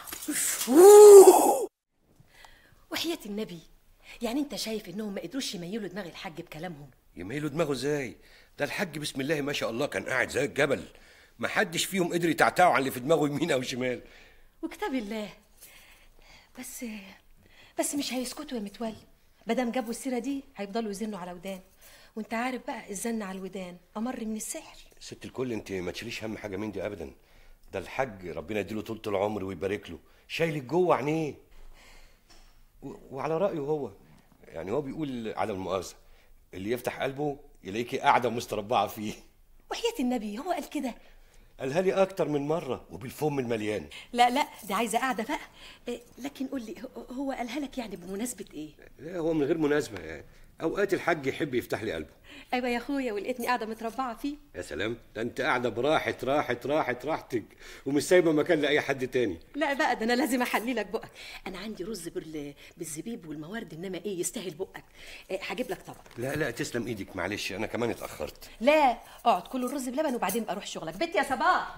وحياة النبي يعني انت شايف انهم ما قدروش يميلوا دماغ الحاج بكلامهم يميلوا دماغه ازاي ده الحاج بسم الله ما شاء الله كان قاعد زي الجبل ما حدش فيهم قدر يتعتعوا عن اللي في دماغه يمين او شمال وكتاب الله بس بس مش هيسكتوا يا متولي مادام جابوا السيره دي هيفضلوا يزنوا على ودان وانت عارف بقى الزن على الودان امر من السحر ست الكل انت ما تشيليش هم حاجه من دي ابدا ده الحاج ربنا يديله طولة العمر ويبارك له شايلك جوه عينيه و- وعلى رايه هو يعني هو بيقول على المؤاخذه اللي يفتح قلبه يلاقيكي قاعده مستربعه فيه وحياة النبي هو قال كده قالها لي اكتر من مره وبالفم المليان لا لا دي عايزه قاعده بقى إيه، لكن قول لي هو- هو قالها لك يعني بمناسبه ايه لا هو من غير مناسبه يعني اوقات الحاج يحب يفتح لي قلبه ايوه يا اخويا ولقيتني قاعده متربعه فيه يا سلام ده انت قاعده براحه راحه راحه راحتك ومش سايبه مكان لاي حد تاني لا بقى ده انا لازم احلي لك بقك انا عندي رز بال... بالزبيب والموارد انما ايه يستاهل بقك إيه، هجيب لك طبق لا لا تسلم ايدك معلش انا كمان اتاخرت لا اقعد كل الرز بلبن وبعدين بقى روح شغلك بنتي يا صباح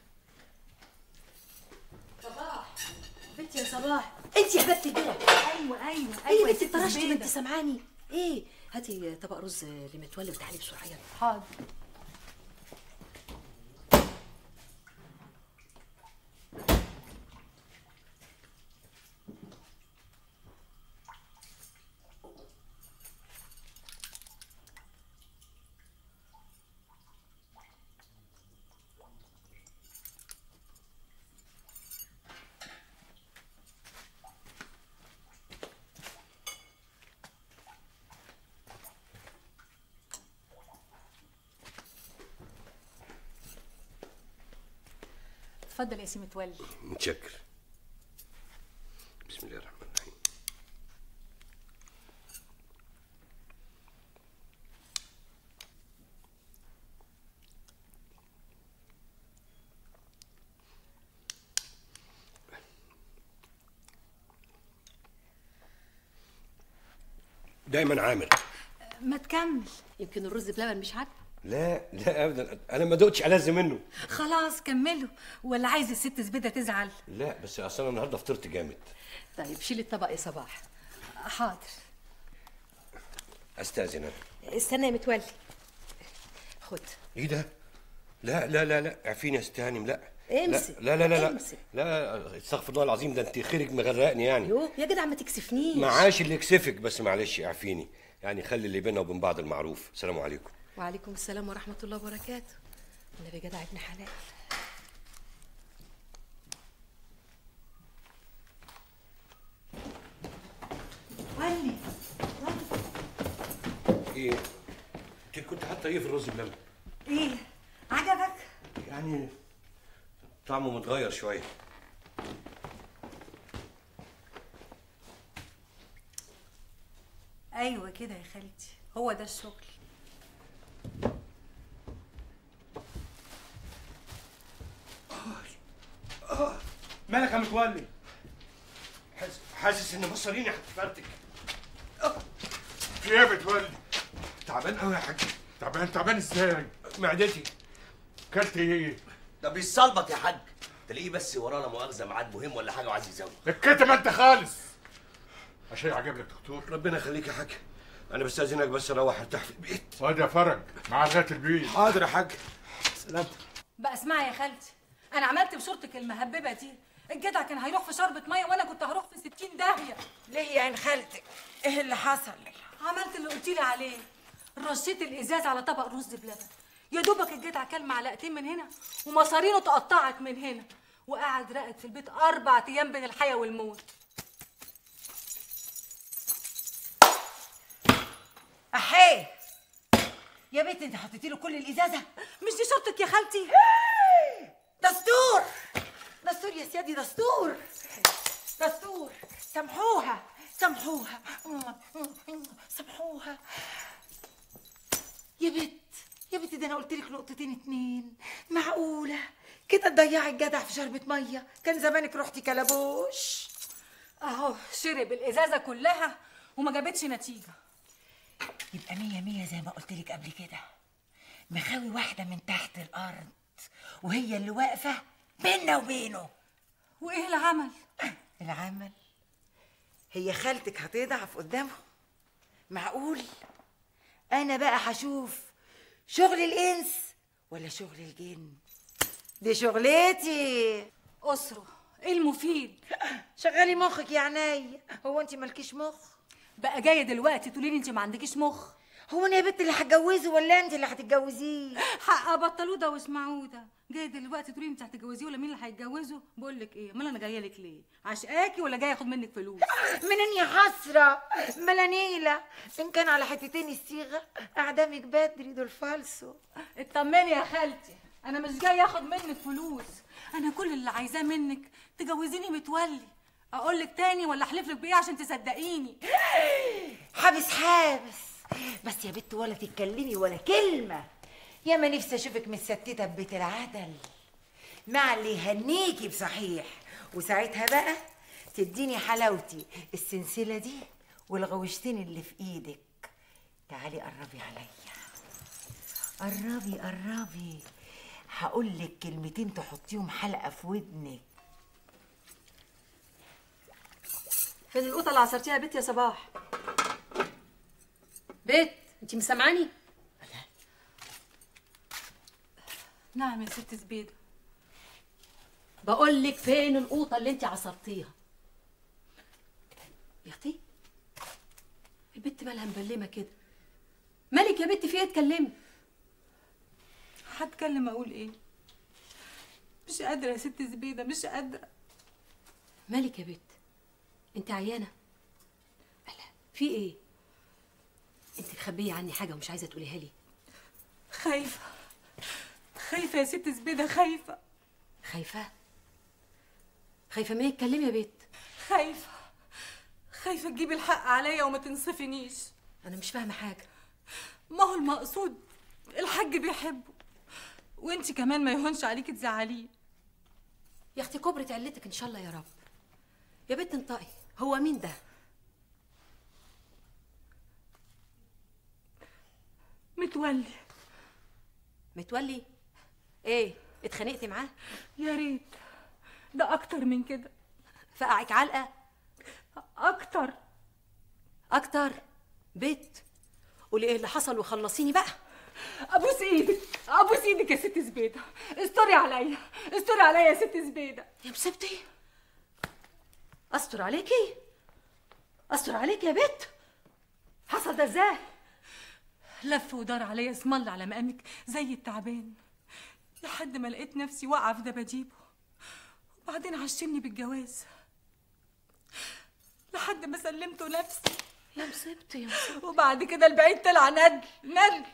صباح بنتي يا صباح انت يا بنتي كده ايوه ايوه ايوه بنتي طرشتي ما انت سامعاني ايه هاتي طبق رز لمتولي وتعالي بسرعه يلا حاضر اتفضل يا سي متولي متشكر بسم الله الرحمن الرحيم دايما عامر ما تكمل يمكن الرز بلبن مش عاجبك لا لا ابدا انا ما دقتش ألذ منه خلاص كملوا ولا عايز الست زبيده تزعل لا بس اصل انا النهارده فطرت جامد طيب شيل الطبق يا صباح حاضر استاذن انا استنى يا متولي خد ايه ده لا لا لا لا اعفيني يا ست هانم لا امسك. لا لا لا لا امسك. لا استغفر الله العظيم ده انت خيرك مغرقني يعني يوه يا جدع ما تكسفنيش معاش اللي يكسفك بس معلش اعفيني يعني خلي اللي بيننا وبين بعض المعروف السلام عليكم وعليكم السلام ورحمه الله وبركاته النبي جدع ابن حلال ولي ايه انت كنت حاطه ايه في الرز بلبن ايه عجبك يعني طعمه متغير شويه ايوه كده يا خالتي هو ده الشغل مالك يا متولي حاسس حاسس ان مصاريني هتفرتك في ايه يا متولي تعبان قوي يا حاج تعبان تعبان ازاي معدتي كلت ايه ده بيصلبط يا حاج تلاقيه بس ورانا مؤاخذه ميعاد مهم ولا حاجه وعايز يزود الكتم انت خالص عشان عجب لك دكتور ربنا يخليك يا حاج انا بستاذنك بس اروح ارتاح في البيت واد يا فرج مع لغايه البيت حاضر يا حاج سلامتك بقى اسمعي يا خالتي انا عملت بشورتك المهببه دي الجدع كان هيروح في شربة ميه وانا كنت هروح في 60 داهيه ليه يا عين خالتك ايه اللي حصل عملت اللي قلتيلي عليه رشيت الازاز على طبق رز بلبن يا دوبك الجدع كل معلقتين من هنا ومصارينه تقطعت من هنا وقعد راقد في البيت اربع ايام بين الحياه والموت احيه يا بنت انت حطيتي له كل الازازه مش دي شرطك يا خالتي دستور دستور يا سيادي دستور دستور سامحوها سامحوها سامحوها يا بت يا بت ده انا قلت لك نقطتين اتنين معقوله كده تضيعي الجدع في شربة ميه كان زمانك رحتي كلبوش اهو شرب الازازه كلها وما جابتش نتيجه يبقى مية مية زي ما قلت لك قبل كده مخاوي واحدة من تحت الأرض وهي اللي واقفة بيننا وبينه وايه العمل العمل هي خالتك هتضعف قدامه معقول أنا بقى هشوف شغل الإنس ولا شغل الجن دي شغلتي اسره ايه المفيد شغلي مخك يا عينيا هو انت مالكيش مخ بقى جايه دلوقتي تقولي لي انت ما عندكيش مخ هو انا يا بنت اللي هتجوزه ولا انت اللي هتتجوزيه حق بطلوه ده واسمعوه ده جاي دلوقتي تقولي انت هتتجوزيه ولا مين اللي هيتجوزه بقول لك ايه امال انا جايه لك ليه عشقاكي ولا جايه اخد منك فلوس منين يا حسرة ملانيلة إن كان على حتتين الصيغة أعدامك بدري دول فالصو اطمني يا خالتي انا مش جايه اخد منك فلوس انا كل اللي عايزاه منك تجوزيني متولي اقول لك تاني ولا احلف لك بايه عشان تصدقيني حابس حابس بس يا بنت ولا تتكلمي ولا كلمة يا ما نفسي أشوفك متستتة ببيت العدل مع اللي يهنيكي بصحيح وساعتها بقى تديني حلاوتي السلسلة دي والغوشتين اللي في إيدك تعالي قربي عليا قربي قربي هقول لك كلمتين تحطيهم حلقة في ودنك فين القطه اللي عصرتيها يا بت يا صباح بت انت مسامعاني نعم يا ست زبيده بقول لك فين القوطه اللي انت عصرتيها يا اختي البت مالها مبلمه كده مالك يا بت في ايه اتكلمي هتكلم اقول ايه مش قادره يا ست زبيده مش قادره مالك يا بت انت عيانه ألا في ايه انت مخبيه عني حاجه ومش عايزه تقوليها لي خايفه خايفه يا ست زبيده خايفه خايفه خايفه ما اتكلمي يا بت خايفه خايفه تجيبي الحق عليا وما تنصفنيش انا مش فاهمه حاجه ما هو المقصود الحاج بيحبه وانت كمان ما يهونش عليكي تزعليه يا اختي كبرت علتك ان شاء الله يا رب يا بت انطقي هو مين ده متولي متولي ايه اتخانقتي معاه يا ريت ده اكتر من كده فقعك علقه اكتر اكتر بت قولي ايه اللي حصل وخلصيني بقى ابوس ايدك ابوس ايدك يا ست زبيده استري عليا استري عليا يا ست زبيده يا مسبتي استر عليكي استر عليكي يا بت حصل ده ازاي لف ودار عليا اسم الله على مقامك زي التعبان لحد ما لقيت نفسي واقعه في دباديبه وبعدين عشمني بالجواز لحد ما سلمته نفسي يا مسبتي يا مسبتي وبعد كده البعيد طلع ندل ندل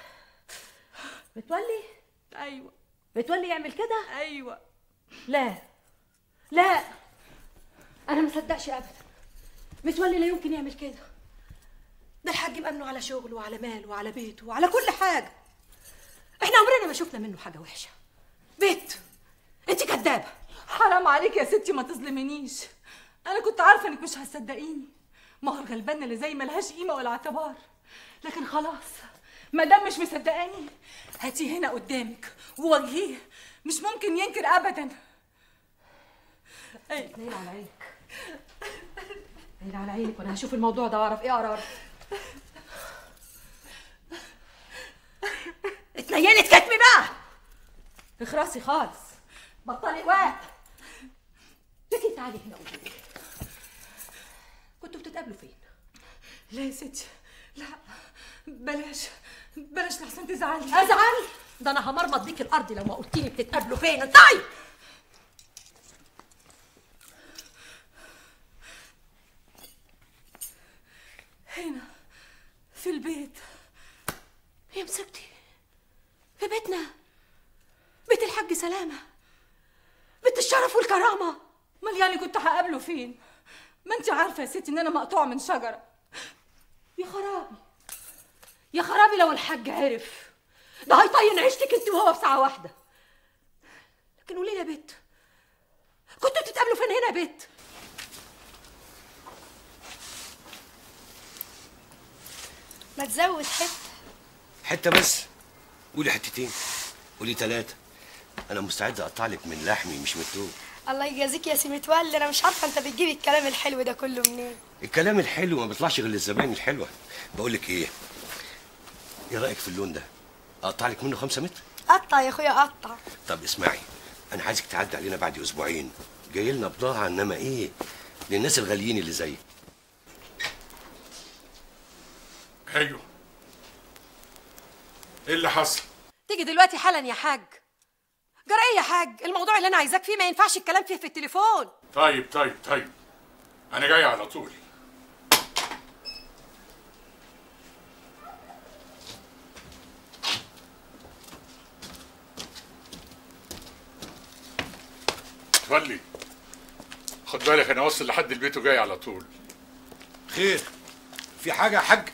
متولي ايوه متولي يعمل كده ايوه لا لا انا ما صدقش ابدا متولي لا يمكن يعمل كده ده الحاج مأمنه على شغله وعلى ماله وعلى بيته وعلى كل حاجه احنا عمرنا ما شفنا منه حاجه وحشه بيت انت كدابه حرام عليك يا ستي ما تظلمنيش انا كنت عارفه انك مش هتصدقيني ما هو الغلبانه اللي زي ملهاش قيمه ولا اعتبار لكن خلاص ما دام مش مصدقاني هاتيه هنا قدامك وواجهيه مش ممكن ينكر ابدا ايه نيل على عينك نيل على عينك وانا هشوف الموضوع ده واعرف ايه قرار اتنيلي تكتمي بقى اخرسي خالص بطلي وقت لكن تعالي هنا قولي لي كنتوا بتتقابلوا فين؟ لا يا ستي لا بلاش بلاش لحسن تزعلي ازعل ده انا همرمط بيك الارض لو ما قلتيلي بتتقابلوا فين انطقي هنا في البيت يا مسكتي في بيتنا بيت الحاج سلامه بيت الشرف والكرامه امال يعني كنت هقابله فين ما انت عارفه يا ستي ان انا مقطوعه من شجره يا خرابي يا خرابي لو الحاج عرف ده هيطين عيشتك انت وهو في ساعه واحده لكن قولي لي يا بت كنتوا بتتقابلوا فين هنا يا بت ما تزود حته حته بس قولي حتتين قولي ثلاثه انا مستعد اقطع لك من لحمي مش من التوب الله يجازيك يا سي متولي انا مش عارفه انت بتجيب الكلام الحلو ده كله منين الكلام الحلو ما بيطلعش غير للزباين الحلوه بقول لك ايه ايه رايك في اللون ده اقطع لك منه خمسة متر قطع يا اخويا قطع طب اسمعي انا عايزك تعدي علينا بعد اسبوعين جاي لنا بضاعه انما ايه للناس الغاليين اللي زيك ايوه ايه اللي حصل تيجي دلوقتي حالا يا حاج جرى ايه يا حاج الموضوع اللي انا عايزاك فيه ما ينفعش الكلام فيه في التليفون طيب طيب طيب انا جاي على طول تولي خد بالك انا واصل لحد البيت وجاي على طول خير في حاجه يا حاج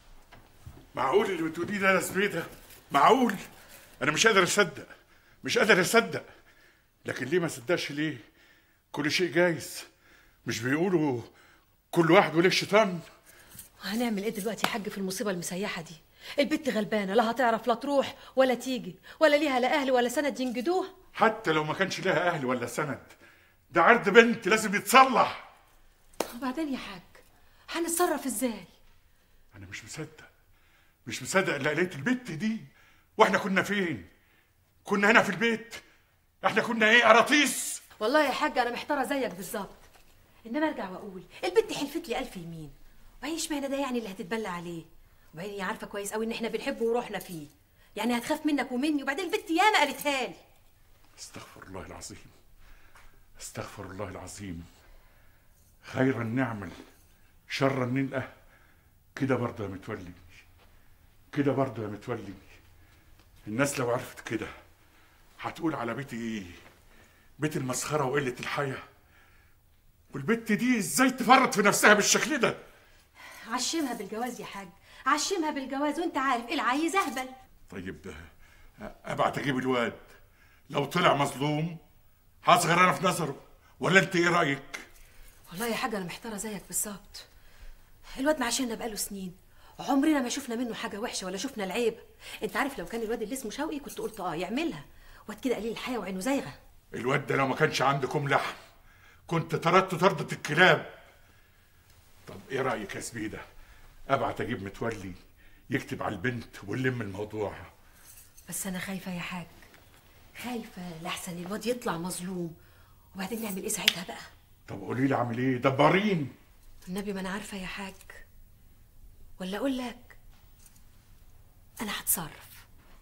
معقول اللي بتقوليه ده يا زبيده معقول انا مش قادر اصدق مش قادر اصدق لكن ليه ما صدقش ليه كل شيء جايز مش بيقولوا كل واحد وله شيطان هنعمل ايه دلوقتي يا حاج في المصيبه المسيحه دي البت غلبانه لا هتعرف لا تروح ولا تيجي ولا ليها لا اهل ولا سند ينجدوها حتى لو ما كانش لها اهل ولا سند ده عرض بنت لازم يتصلح وبعدين يا حاج هنتصرف ازاي انا مش مصدق مش مصدق اللي لقيت البت دي واحنا كنا فين كنا هنا في البيت احنا كنا ايه قراطيس والله يا حاج انا محتاره زيك بالظبط انما ارجع واقول البت حلفت لي الف يمين وبعدين اشمعنى ده يعني اللي هتتبلى عليه وبعدين هي عارفه كويس قوي ان احنا بنحبه وروحنا فيه يعني هتخاف منك ومني وبعدين البت ياما قالتها لي استغفر الله العظيم استغفر الله العظيم خيرا نعمل شرا نلقى كده برضه يا متولي كده برضه يا متولي الناس لو عرفت كده هتقول على بيتي ايه بيت المسخرة وقلة الحياة والبت دي ازاي تفرط في نفسها بالشكل ده عشمها بالجواز يا حاج عشمها بالجواز وانت عارف العايز اهبل طيب ده ابعت اجيب الواد لو طلع مظلوم هصغر انا في نظره ولا انت ايه رايك والله يا حاج انا محتاره زيك بالظبط الواد معاشرنا بقاله سنين عمرنا ما شفنا منه حاجه وحشه ولا شفنا العيب انت عارف لو كان الواد اللي اسمه شوقي كنت قلت اه يعملها واد كده قليل الحياه وعينه زايغه الواد ده لو ما كانش عندكم لحم كنت طردته طردة الكلاب طب ايه رايك يا زبيده ابعت اجيب متولي يكتب على البنت ونلم الموضوع بس انا خايفه يا حاج خايفه لحسن الواد يطلع مظلوم وبعدين نعمل ايه ساعتها بقى طب قولي لي اعمل ايه دبارين النبي ما انا عارفه يا حاج ولا اقول لك انا هتصرف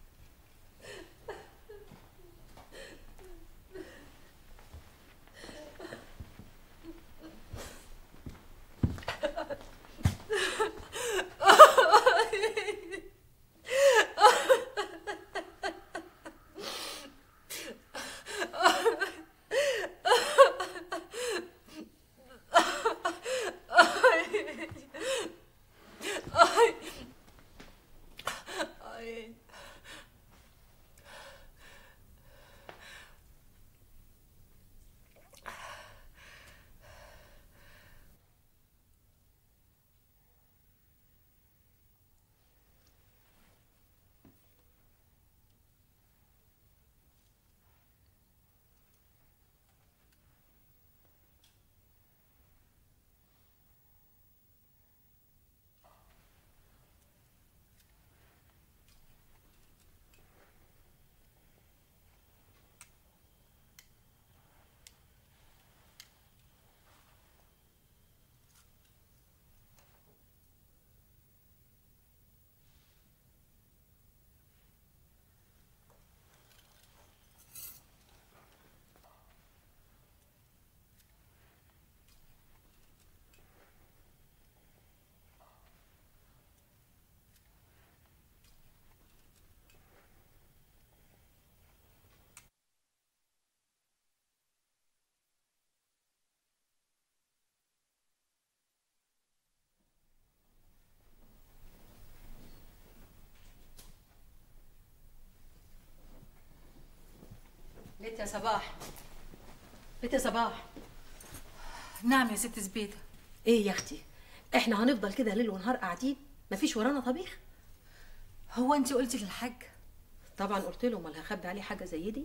بيت يا صباح بيت يا صباح نعم يا ست زبيده ايه يا اختي احنا هنفضل كده ليل ونهار قاعدين مفيش ورانا طبيخ هو انت قلتي للحاج طبعا قلت له امال هخبي عليه حاجه زي دي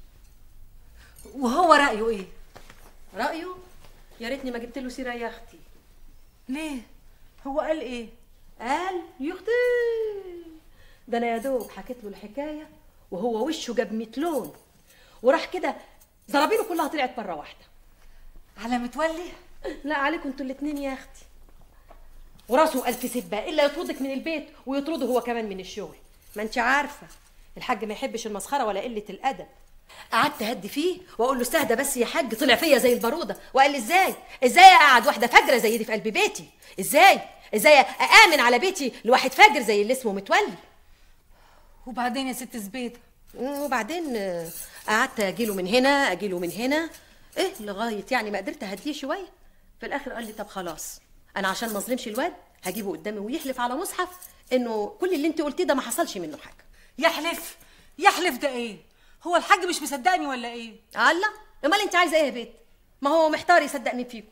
وهو رايه ايه رايه يا ريتني ما جبت له سيره يا اختي ليه هو قال ايه قال يا اختي ده انا يا دوب حكيت له الحكايه وهو وشه جاب 100 لون وراح كده زرابينه كلها طلعت مره واحده على متولي لا عليكم انتوا الاتنين يا اختي وراسه ألف سبة إلا يطردك من البيت ويطرده هو كمان من الشغل ما انت عارفه الحاج ما يحبش المسخره ولا قله الادب قعدت اهدي فيه واقول له استهدى بس يا حاج طلع فيا زي الباروده وقال لي ازاي ازاي اقعد واحده فجره زي دي في قلب بيتي ازاي ازاي اامن على بيتي لواحد فاجر زي اللي اسمه متولي وبعدين يا ست زبيده وبعدين آه، قعدت اجيله من هنا اجيله من هنا ايه لغايه يعني ما قدرت اهديه شويه في الاخر قال لي طب خلاص انا عشان ما اظلمش الواد هجيبه قدامي ويحلف على مصحف انه كل اللي انت قلتيه ده ما حصلش منه حاجه يحلف يحلف ده ايه هو الحاج مش مصدقني ولا ايه الله امال انت عايزه ايه يا بيت ما هو محتار يصدق مين فيكم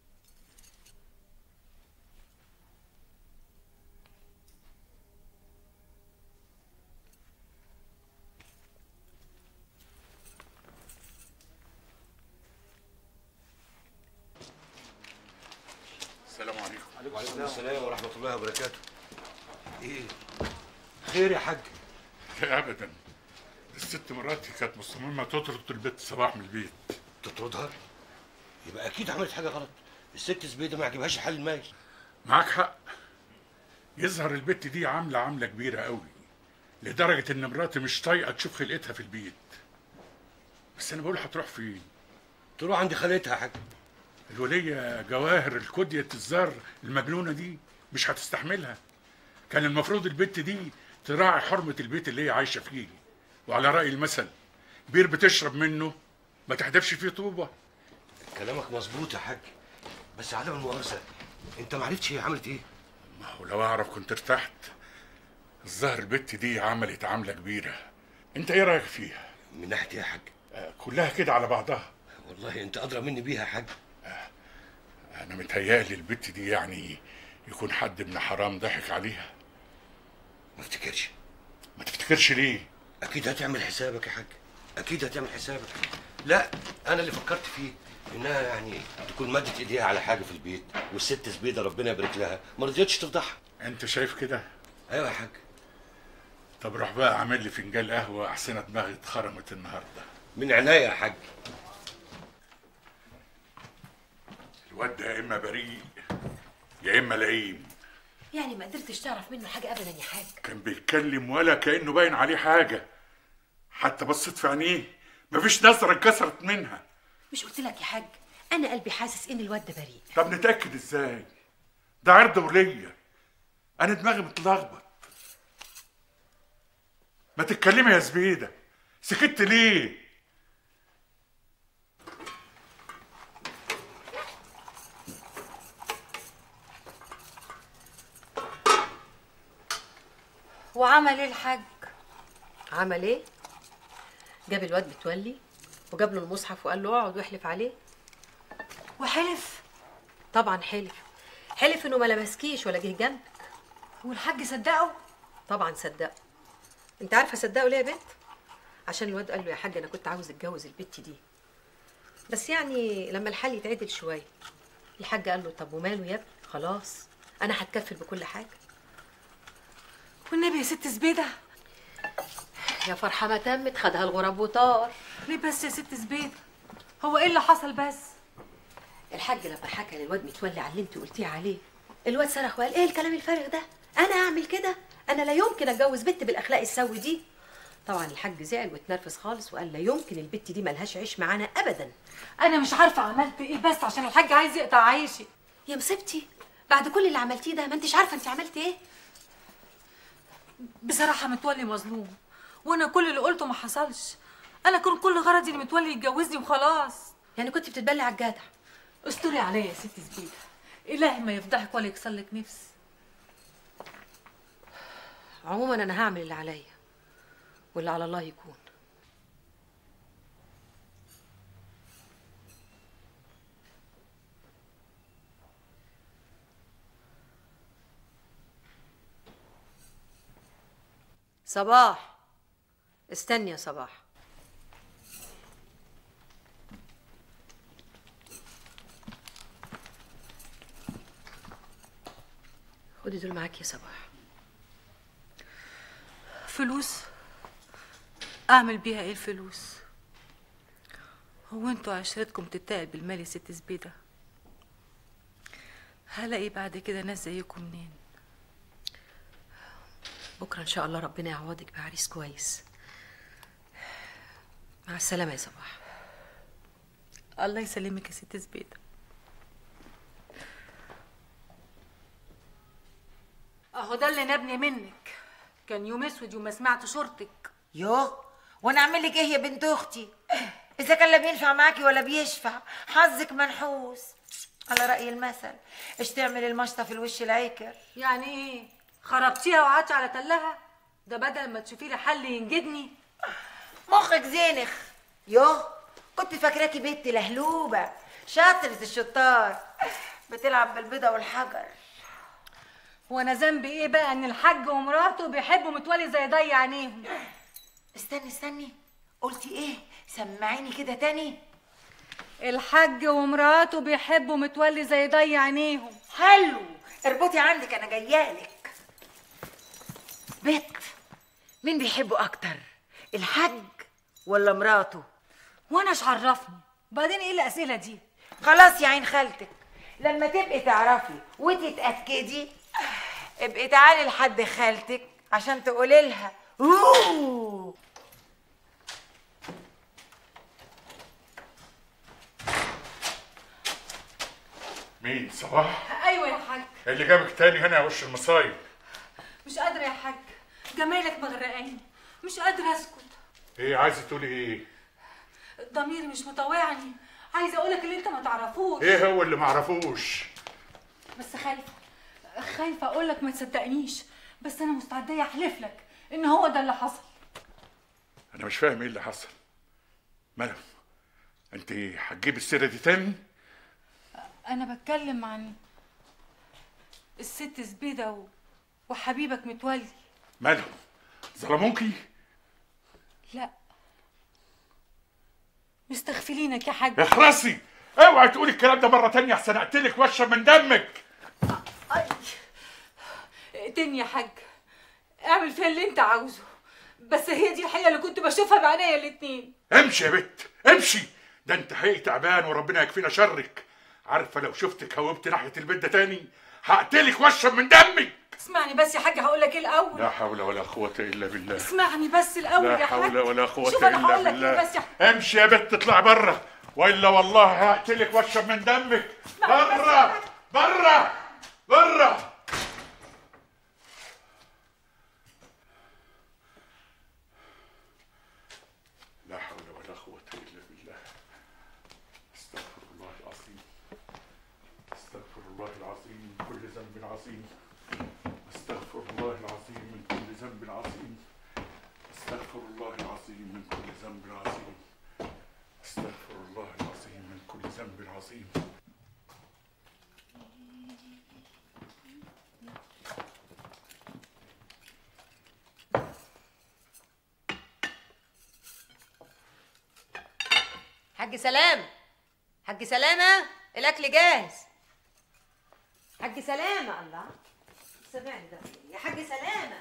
السلام عليكم وعليكم السلام ورحمه الله وبركاته ايه خير يا حاج لا ابدا الست مراتي كانت مصممه تطرد البيت صباح من البيت تطردها يبقى اكيد عملت حاجه غلط الست زبيده ما عجبهاش الحل المايل معاك حق يظهر البت دي عامله عامله كبيره قوي لدرجه ان مراتي مش طايقه تشوف خلقتها في البيت بس انا بقول هتروح فين تروح عند خالتها يا حاج الوليه جواهر الكدية الزار المجنونه دي مش هتستحملها كان المفروض البت دي تراعي حرمه البيت اللي هي عايشه فيه وعلى راي المثل بير بتشرب منه ما تحدفش فيه طوبه كلامك مظبوط يا حاج بس عدم المؤاخذه انت ما عرفتش هي عملت ايه ما هو لو اعرف كنت ارتحت الظاهر البت دي عملت عمله كبيره انت ايه رايك فيها من ناحيه ايه يا حاج كلها كده على بعضها والله انت ادرى مني بيها يا حاج انا متهيألي البت دي يعني يكون حد ابن حرام ضحك عليها ما افتكرش ما تفتكرش ليه اكيد هتعمل حسابك يا حاج اكيد هتعمل حسابك لا انا اللي فكرت فيه انها يعني تكون مدت ايديها على حاجه في البيت والست زبيده ربنا يبارك لها ما رضيتش تفضحها انت شايف كده ايوه يا حاج طب روح بقى اعمل لي فنجان قهوه احسن دماغي اتخرمت النهارده من عناية يا حاج الواد ده يا اما بريء يا اما لئيم يعني ما قدرتش تعرف منه حاجه ابدا يا حاج كان بيتكلم ولا كانه باين عليه حاجه حتى بصيت في عينيه مفيش نظره اتكسرت منها مش قلت لك يا حاج انا قلبي حاسس ان الواد ده بريء طب نتاكد ازاي ده عرض وليا انا دماغي متلخبط ما تتكلمي يا زبيده سكت ليه وعمل ايه الحاج عمل ايه جاب الواد متولي وجاب له المصحف وقال له اقعد واحلف عليه وحلف طبعا حلف حلف انه ما لمسكيش ولا جه جنبك والحاج صدقه طبعا صدقه انت عارفه صدقه ليه يا بنت عشان الواد قال له يا حاج انا كنت عاوز اتجوز البت دي بس يعني لما الحال يتعدل شويه الحاج قال له طب وماله يا ابني خلاص انا هتكفل بكل حاجه والنبي يا ست زبيده يا فرحه ما تمت خدها الغراب وطار ليه بس يا ست زبيده هو ايه اللي حصل بس الحاج لما حكى للواد متولي على اللي انت قلتيه عليه الواد صرخ وقال ايه الكلام الفارغ ده انا اعمل كده انا لا يمكن اتجوز بنت بالاخلاق السوي دي طبعا الحاج زعل واتنرفز خالص وقال لا يمكن البت دي ملهاش عيش معانا ابدا انا مش عارفه عملت ايه بس عشان الحاج عايز يقطع عيشي يا مصيبتي بعد كل اللي عملتيه ده ما انتش عارفه انت عملتي ايه بصراحه متولي مظلوم وانا كل اللي قلته ما حصلش انا كان كل غرضي ان متولي يتجوزني وخلاص يعني كنت بتتبلي على الجدع استري عليا يا ست زبيده الهي ما يفضحك ولا يكسر لك نفس عموما انا هعمل اللي عليا واللي على الله يكون صباح استني يا صباح خدي دول معاكي يا صباح فلوس اعمل بيها ايه الفلوس هو انتوا عشرتكم تتقل بالمال يا ست زبيده هلاقي بعد كده ناس زيكم منين بكره ان شاء الله ربنا يعوضك بعريس كويس مع السلامه يا صباح الله يسلمك يا ست زبيدة اهو ده اللي نبني منك كان يوم اسود يوم ما سمعت شورتك يوه وانا اعمل لك ايه يا بنت اختي اذا كان لا بينفع معاكي ولا بيشفع حظك منحوس على راي المثل ايش تعمل المشطه في الوش العكر يعني ايه خربتيها وقعدتي على تلها ده بدل ما تشوفي لي حل ينجدني مخك زينخ يوه كنت فاكراكي بنت لهلوبه شاطرة الشطار بتلعب بالبيضة والحجر وانا ذنبي ايه بقى ان الحاج ومراته بيحبوا متولي زي ضي عينيهم استني استني قلتي ايه سمعيني كده تاني الحاج ومراته بيحبوا متولي زي ضي عينيهم حلو اربطي عندك انا جايالك بت مين بيحبه اكتر الحاج ولا مراته وانا ايش عرفني بعدين ايه الاسئله دي خلاص يا عين خالتك لما تبقي تعرفي وتتاكدي ابقي تعالي لحد خالتك عشان تقولي لها أوه. مين صباح ايوه يا حاج اللي جابك تاني هنا يا وش المصايب مش قادره يا حاج جمالك مغرقاني مش قادره اسكت ايه عايزه تقولي ايه ضميري مش مطوعني عايزه اقولك اللي انت ما تعرفوش ايه هو اللي معرفوش بس خايفه خايفه اقولك ما تصدقنيش بس انا مستعده احلف لك ان هو ده اللي حصل انا مش فاهم ايه اللي حصل مالهم انت هتجيب السيره دي تاني انا بتكلم عن الست زبيده و... وحبيبك متولي مالهم ظلموكي لا مستغفلينك يا حاج اخرسي اوعي تقولي الكلام ده مره تانية احسن اقتلك واشرب من دمك اقتلني يا حاج اعمل فيها اللي انت عاوزه بس هي دي الحقيقه اللي كنت بشوفها بعينيا الاتنين امشي يا بت امشي ده انت حقيقي تعبان وربنا يكفينا شرك عارفه لو شفتك هوبت ناحيه البيت ده تاني هقتلك واشرب من دمك اسمعني بس يا حاج هقول لك ايه الاول لا حول ولا قوه الا بالله اسمعني بس الاول لا يا حاج حول ولا قوه شوف انا الا هقول لك بالله ايه بس يا حاج امشي يا بت اطلع بره والا والله هقتلك واشرب من دمك بره بره بره لا حول ولا قوة إلا بالله استغفر الله العظيم استغفر الله العظيم من كل ذنب عظيم استغفر الله العظيم من كل ذنب عظيم استغفر الله العظيم من كل ذنب عظيم استغفر الله العظيم من كل ذنب عظيم حاج سلام حاج سلامة الأكل جاهز حاج سلامة الله سامعني ده يا حاج سلامة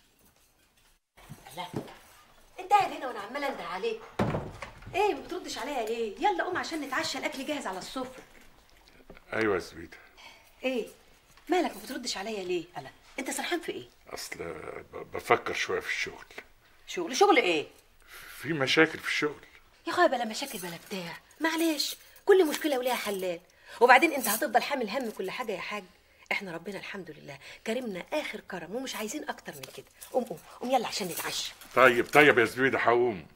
لا انت قاعد هنا وانا عمالة انده عليك ايه ما بتردش عليا ليه يلا قوم عشان نتعشى الاكل جاهز على السفرة أيوة يا زبيدة ايه مالك ما بتردش عليا ليه انا انت سرحان في ايه أصل ب- بفكر شوية في الشغل شغل شغل ايه في مشاكل في الشغل يا اخويا بلا مشاكل بلا بتاع معلش كل مشكله وليها حلال وبعدين انت هتفضل حامل هم كل حاجه يا حاج احنا ربنا الحمد لله كرمنا اخر كرم ومش عايزين اكتر من كده قوم قوم قوم يلا عشان نتعشى طيب طيب يا زبيدة هقوم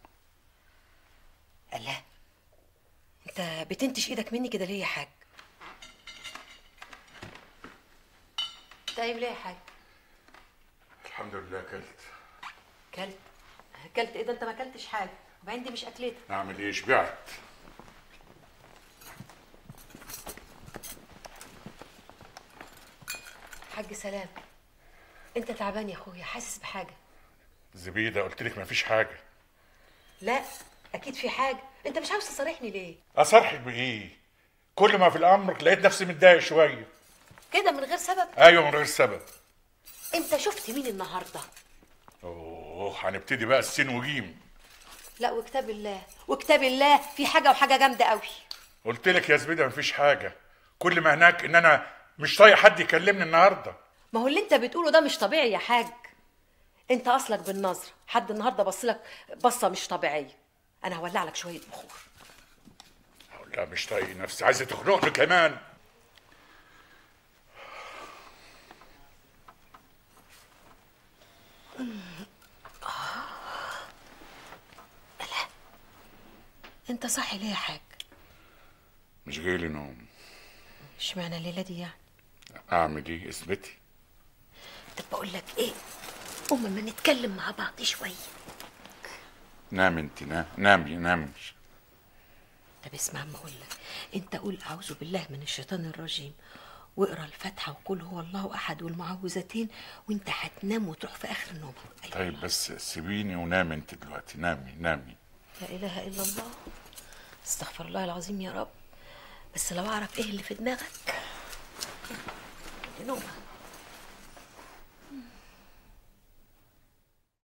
الله انت بتنتش ايدك مني كده ليه يا حاج طيب ليه يا حاج الحمد لله كلت كلت كلت ايه ده انت ما كلتش حاجه وبعدين دي مش اكلتك أعمل إيه شبعت حاج سلام انت تعبان يا اخويا حاسس بحاجه زبيدة قلت لك مفيش حاجة لا اكيد في حاجه انت مش عاوز تصارحني ليه أصرحك بإيه؟ كل ما في الأمر لقيت نفسي متضايق شوية كده من غير سبب أيوة من غير سبب انت شفت مين النهارده أوه هنبتدي بقى السين وجيم لا وكتاب الله وكتاب الله في حاجه وحاجه جامده قوي قلت لك يا زبيدة مفيش حاجة كل ما هناك إن أنا مش طايق حد يكلمني النهاردة ما هو اللي انت بتقوله ده مش طبيعي يا حاج انت اصلك بالنظر حد النهارده بصلك بصه مش طبيعيه انا هولع لك شويه بخور لا مش طايق نفسي عايزه تخنقني كمان انت صاحي ليه يا حاج مش جاي لي نوم اشمعنى الليله دي يعني اعمل ايه اثبتي طب بقول لك ايه قوم ما نتكلم مع بعض شويه نامي انت نام نامي نامي طب اسمع ما اقول لك انت قول اعوذ بالله من الشيطان الرجيم واقرا الفاتحه وقول هو الله احد والمعوذتين وانت هتنام وتروح في اخر النوم طيب بس سيبيني ونامي انت دلوقتي نامي نامي لا اله الا الله استغفر الله العظيم يا رب بس لو اعرف ايه اللي في دماغك نومك